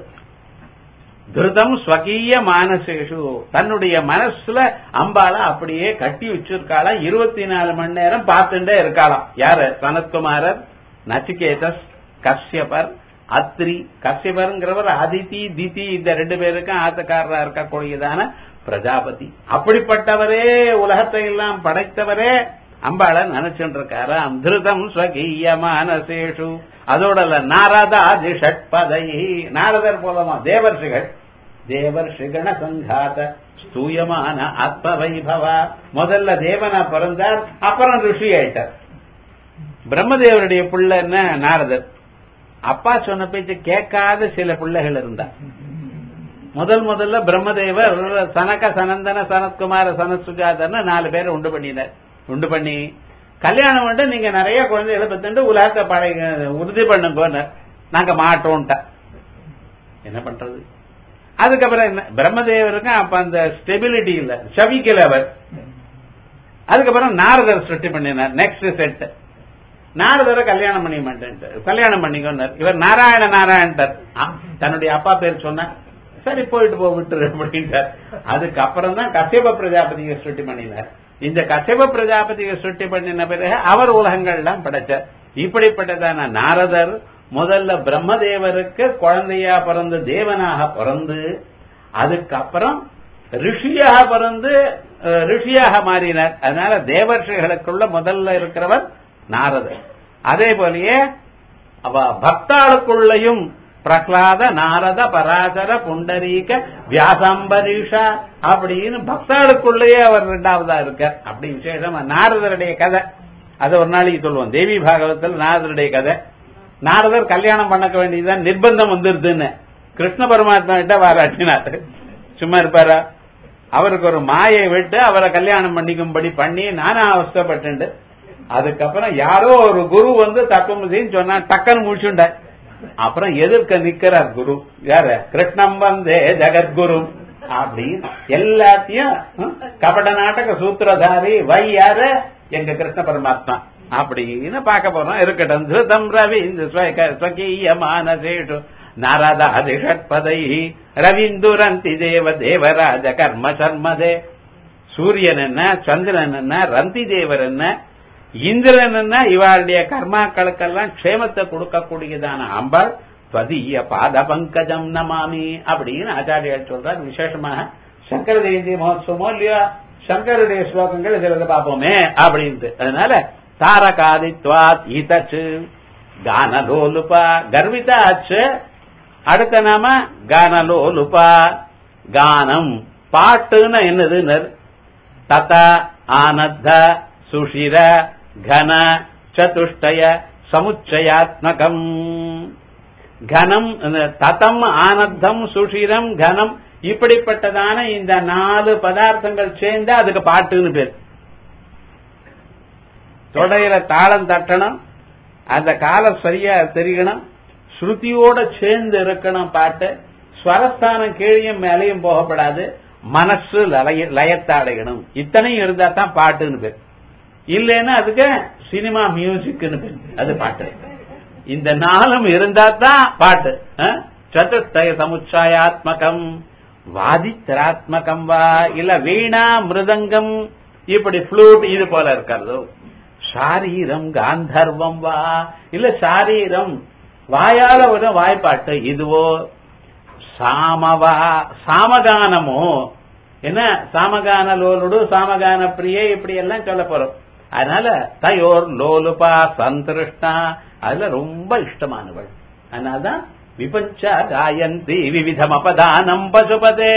[SPEAKER 1] திருதம் ஸ்வகீய மானசேஷு தன்னுடைய மனசுல அம்பால அப்படியே கட்டி வச்சிருக்காளாம் இருபத்தி நாலு மணி நேரம் பார்த்துட்டே இருக்காளாம் யாரு சனத்குமாரர் நச்சிகேதஸ் கஷ்யபர் அத்ரி கஷ்யபருங்கிறவர் அதிதி திதி இந்த ரெண்டு பேருக்கும் ஆத்தக்காரரா இருக்கக்கூடியதான பிரஜாபதி அப்படிப்பட்டவரே உலகத்தை எல்லாம் படைத்தவரே அம்பாள நினைச்சுட்டு இருக்காராம் திருதம் ஸ்வகீய மானசேஷு அதோட நாரதாதி ஷட்பதை நாரதர் போலமா தேவர்ஷிகள் தேவர்ஷிகண சங்காத ஸ்தூயமான ஆத்ம வைபவா முதல்ல தேவனா பிறந்தார் அப்புறம் ரிஷி ஆயிட்டார் பிரம்மதேவருடைய புள்ள என்ன நாரதர் அப்பா சொன்ன பேச்சு கேட்காத சில பிள்ளைகள் இருந்தா முதல் முதல்ல பிரம்மதேவர் சனக சனந்தன சனத்குமார சனத்சுஜாதர்னு நாலு பேரை உண்டு பண்ணினார் உண்டு பண்ணி கல்யாணம் வந்து நீங்க நிறைய குழந்தைகளை பத்துட்டு உலகத்தை படை உறுதி பண்ணுங்க நாங்க மாட்டோம்ட்டா என்ன பண்றது அதுக்கப்புறம் என்ன பிரம்மதேவருக்கும் அப்ப அந்த ஸ்டெபிலிட்டி இல்ல சவிக்கல அவர் அதுக்கப்புறம் நாரதர் சிருஷ்டி பண்ணினார் நெக்ஸ்ட் செட் நாரதரை கல்யாணம் பண்ணி மாட்டேன்ட்டார் கல்யாணம் பண்ணிக்கோன்னார் இவர் நாராயண நாராயணர் தன்னுடைய அப்பா பேர் சொன்ன சரி போயிட்டு போ விட்டுரு அப்படின்ட்டார் அதுக்கப்புறம் தான் கசியப பிரஜாபதியை சுட்டி பண்ணினார் இந்த கசியப பிரஜாபதியை சுட்டி பண்ணின பிறகு அவர் உலகங்கள்லாம் படைச்சார் இப்படிப்பட்டதான நாரதர் முதல்ல பிரம்மதேவருக்கு குழந்தையா பிறந்து தேவனாக பிறந்து அதுக்கப்புறம் ரிஷியாக பிறந்து அஹ், ரிஷியாக மாறினார் அதனால தேவர்ஷிகளுக்குள்ள முதல்ல இருக்கிறவர் நாரதர் அதே போலயே அவ பக்தாளுக்குள்ளையும் பிரகலாத நாரத பராசர புண்டரீக வியாசம்பரீஷா அப்படின்னு பக்தாளுக்குள்ளேயே அவர் இரண்டாவதா இருக்கார் அப்படி விசேஷமா நாரதருடைய கதை அதை ஒரு நாளைக்கு சொல்லுவோம் தேவி பாகவத்தில் நாரதருடைய கதை நாரதர் கல்யாணம் பண்ணக்க வேண்டியதுதான் நிர்பந்தம் வந்துருதுன்னு கிருஷ்ண பரமாத்மா கிட்ட வாராட்டினார் சும்மா இருப்பாரா அவருக்கு ஒரு மாயை விட்டு அவரை கல்யாணம் பண்ணிக்கும்படி பண்ணி நானா அவஸ்தப்பட்டு அதுக்கப்புறம் யாரோ ஒரு குரு வந்து தத்துவமசின்னு சொன்னா டக்குன்னு முடிச்சுட்டார் அப்புறம் எதிர்க்க நிக்கிறார் குரு யாரு கிருஷ்ணம் வந்தே ஜெகத்குரு அப்படின்னு எல்லாத்தையும் ஹம், கபட நாடக சூத்திரதாரி வை யாரு எங்க கிருஷ்ண பரமாத்மா அப்படின்னு பார்க்க போறோம் இருக்கட்டும் திருதம் ரவீந்திர ஸ்வக- ஸ்வகீய மானசேஷு நாரதாதி ஷட்பதை ரவீந்துரந்தி தேவ தேவராஜ கர்ம சர்மதே சூரியன் என்ன சந்திரன் என்ன ரந்தி தேவர் என்ன இந்திரன் என்ன இவருடைய கர்மாக்களுக்கெல்லாம் க்ஷேமத்தை கொடுக்கக்கூடியதான அம்பாள் பதிய பாத பங்கஜம் நமாமி அப்படின்னு ஆச்சாரியார் சொல்றார் விசேஷமாக சங்கர ஜெயந்தி மகோத்சவமோ இல்லையா சங்கருடைய ஸ்லோகங்கள் இதுல பார்ப்போமே அப்படின்ட்டு அதனால தாரகாதித்வாத் ஈதச்சு கானலோலுபா கர்விதாச்சு அடுத்த நாம கானலோலுபா கானம் பாட்டுன்னு என்னது தத ஆனத்த சுஷிர கன சதுஷ்டய சமுச்சயாத்மகம் கனம் ததம் ஆனத்தம் சுஷிரம் கனம் இப்படிப்பட்டதான இந்த நாலு பதார்த்தங்கள் சேர்ந்து அதுக்கு பாட்டுன்னு பேர் தொடையில தாளம் தட்டணும் அந்த காலம் சரியா தெரியணும் ஸ்ருதியோட சேர்ந்து இருக்கணும் பாட்டு ஸ்வரஸ்தானம் கீழையும் மேலையும் போகப்படாது மனசு லய- லயத்தை அடையணும் இத்தனையும் இருந்தா தான் பாட்டுன்னு பேர் இல்லைன்னா அதுக்கு சினிமா மியூசிக்னு பேர் அது பாட்டு இந்த நாளும் இருந்தா தான் பாட்டு அஹ்? சதுர்த்தய சமுச்சாயாத்மகம் வாதித்திராத்மகம் வா இல்ல வீணா மிருதங்கம் இப்படி ஃப்ளூட் இது போல இருக்கிறதோ சாரீரம் காந்தர்வம் வா இல்ல சாரீரம் வாயால ஒரு வாய்ப்பாட்டு இதுவோ சாமவா சாமகானமோ என்ன சாமகான லோலுடு சாமகான பிரியே இப்படி எல்லாம் சொல்ல போறோம் அதனால தயோர் லோலுபா சந்திருஷ்டா அதுல ரொம்ப இஷ்டமானவள் அதனாலதான் விபஞ்சா காயந்தி விவிதம் அபதானம் பசுபதே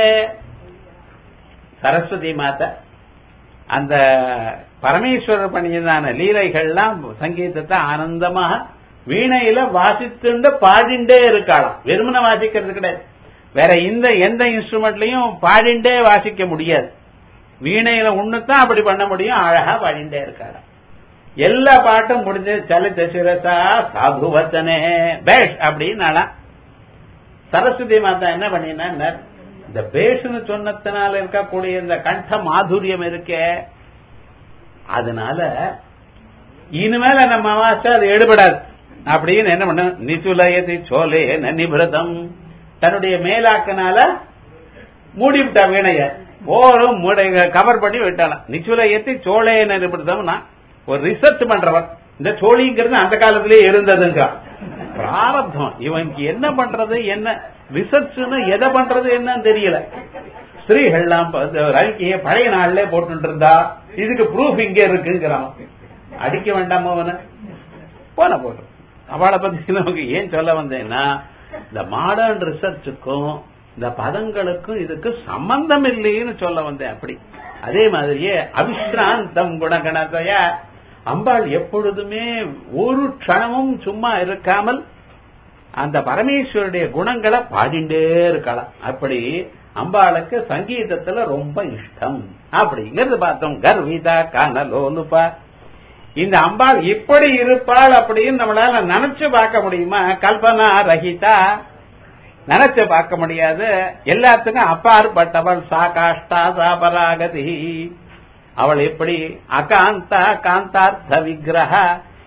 [SPEAKER 1] சரஸ்வதி மாதா அந்த பரமேஸ்வரர் பண்ணியதான லீலைகள்லாம் சங்கீதத்தை ஆனந்தமாக வீணையில வாசித்துண்டு பாடிண்டே இருக்காளாம் வெறுமனை வாசிக்கிறது கிடையாது வேற இந்த எந்த இன்ஸ்ட்ருமெண்ட்லயும் பாடிண்டே வாசிக்க முடியாது வீணையில ஒண்ணுதான் அப்படி பண்ண முடியும் அழகா பாடிண்டே இருக்காளாம் எல்லா பாட்டும் முடிஞ்சு சலித்த சிரசா சாபுவச்சனே பேஷ் அப்படின்னாலாம் சரஸ்வதி மாதா என்ன பண்ணினா இந்த பேஷுன்னு சொன்னதுனால இருக்கக்கூடிய இந்த கண்ட மாதுரியம் இருக்கே அதனால இனிமேல நம்ம வாச அது எடுபடாது அப்படின்னு என்ன பண்ண நிசுலயதி சோலே நிபிரதம் தன்னுடைய மேலாக்கனால மூடிவிட்டா வீணைய ஓரும் கவர் பண்ணி விட்டாலாம் நிச்சுலயத்தி சோழே நிபிரதம்னா ஒரு ரிசர்ச் பண்றவன் இந்த சோழிங்கிறது அந்த காலத்திலேயே இருந்ததுங்க பிராரப்தம் இவனுக்கு என்ன பண்றது என்ன ரிசர்ச்னு எதை பண்றது என்னன்னு தெரியல ஸ்திரீகள்லாம் அறிக்கையை பழைய நாள்ல போட்டு இருந்தா இதுக்கு ப்ரூஃப் இங்க இருக்குங்கிறான் அடிக்க வேண்டாமா அவனை போன போட்டோம் அவளை பத்தி நமக்கு ஏன் சொல்ல வந்தேன்னா இந்த மாடர்ன் ரிசர்ச்சுக்கும் இந்த பதங்களுக்கும் இதுக்கு சம்பந்தம் இல்லைன்னு சொல்ல வந்தேன் அப்படி அதே மாதிரியே அவிஸ்ராந்தம் குணகணத்தைய அம்பாள் எப்பொழுதுமே ஒரு க்ஷணமும் சும்மா இருக்காமல் அந்த பரமேஸ்வருடைய குணங்களை பாடிண்டே இருக்கலாம் அப்படி அம்பாளுக்கு சங்கீதத்துல ரொம்ப இஷ்டம் அப்படிங்கிறது பார்த்தோம் கர்விதா கானலோலுபா இந்த அம்பாள் இப்படி இருப்பாள் அப்படின்னு நம்மளால நினைச்சு பார்க்க முடியுமா கல்பனா ரஹிதா நினைச்சு பார்க்க முடியாது எல்லாத்துக்கும் அப்பாற்பட்டவள் சா காஷ்டா சாபராகதி அவள் எப்படி அகாந்தா காந்தார்த்த விக்கிரக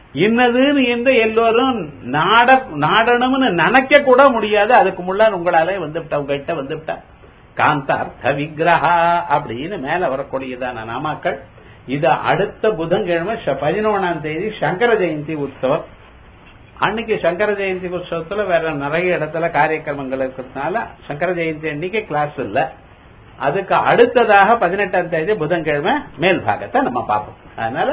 [SPEAKER 1] இன்னதுன்னு என்று எல்லோரும் நாட நாடணும்னு நினைக்க கூட முடியாது அதுக்கு முன்னாடி உங்களாலே வந்துவிட்டா உங்ககிட்ட வந்துவிட்டா காந்தார்த்த விக்கிரகா அப்படின்னு மேல வரக்கூடியதான நாமாக்கள் இது அடுத்த புதன்கிழமை பதினொன்றாம் தேதி சங்கர ஜெயந்தி உற்சவம் அன்னைக்கு சங்கர ஜெயந்தி உற்சவத்துல வேற நிறைய இடத்துல காரியக்கிரமங்கள் இருக்கிறதுனால சங்கர ஜெயந்தி அன்னைக்கு கிளாஸ் இல்ல அதுக்கு அடுத்ததாக பதினெட்டாம் தேதி புதன்கிழமை மேல் பாகத்தை நம்ம பார்ப்போம் அதனால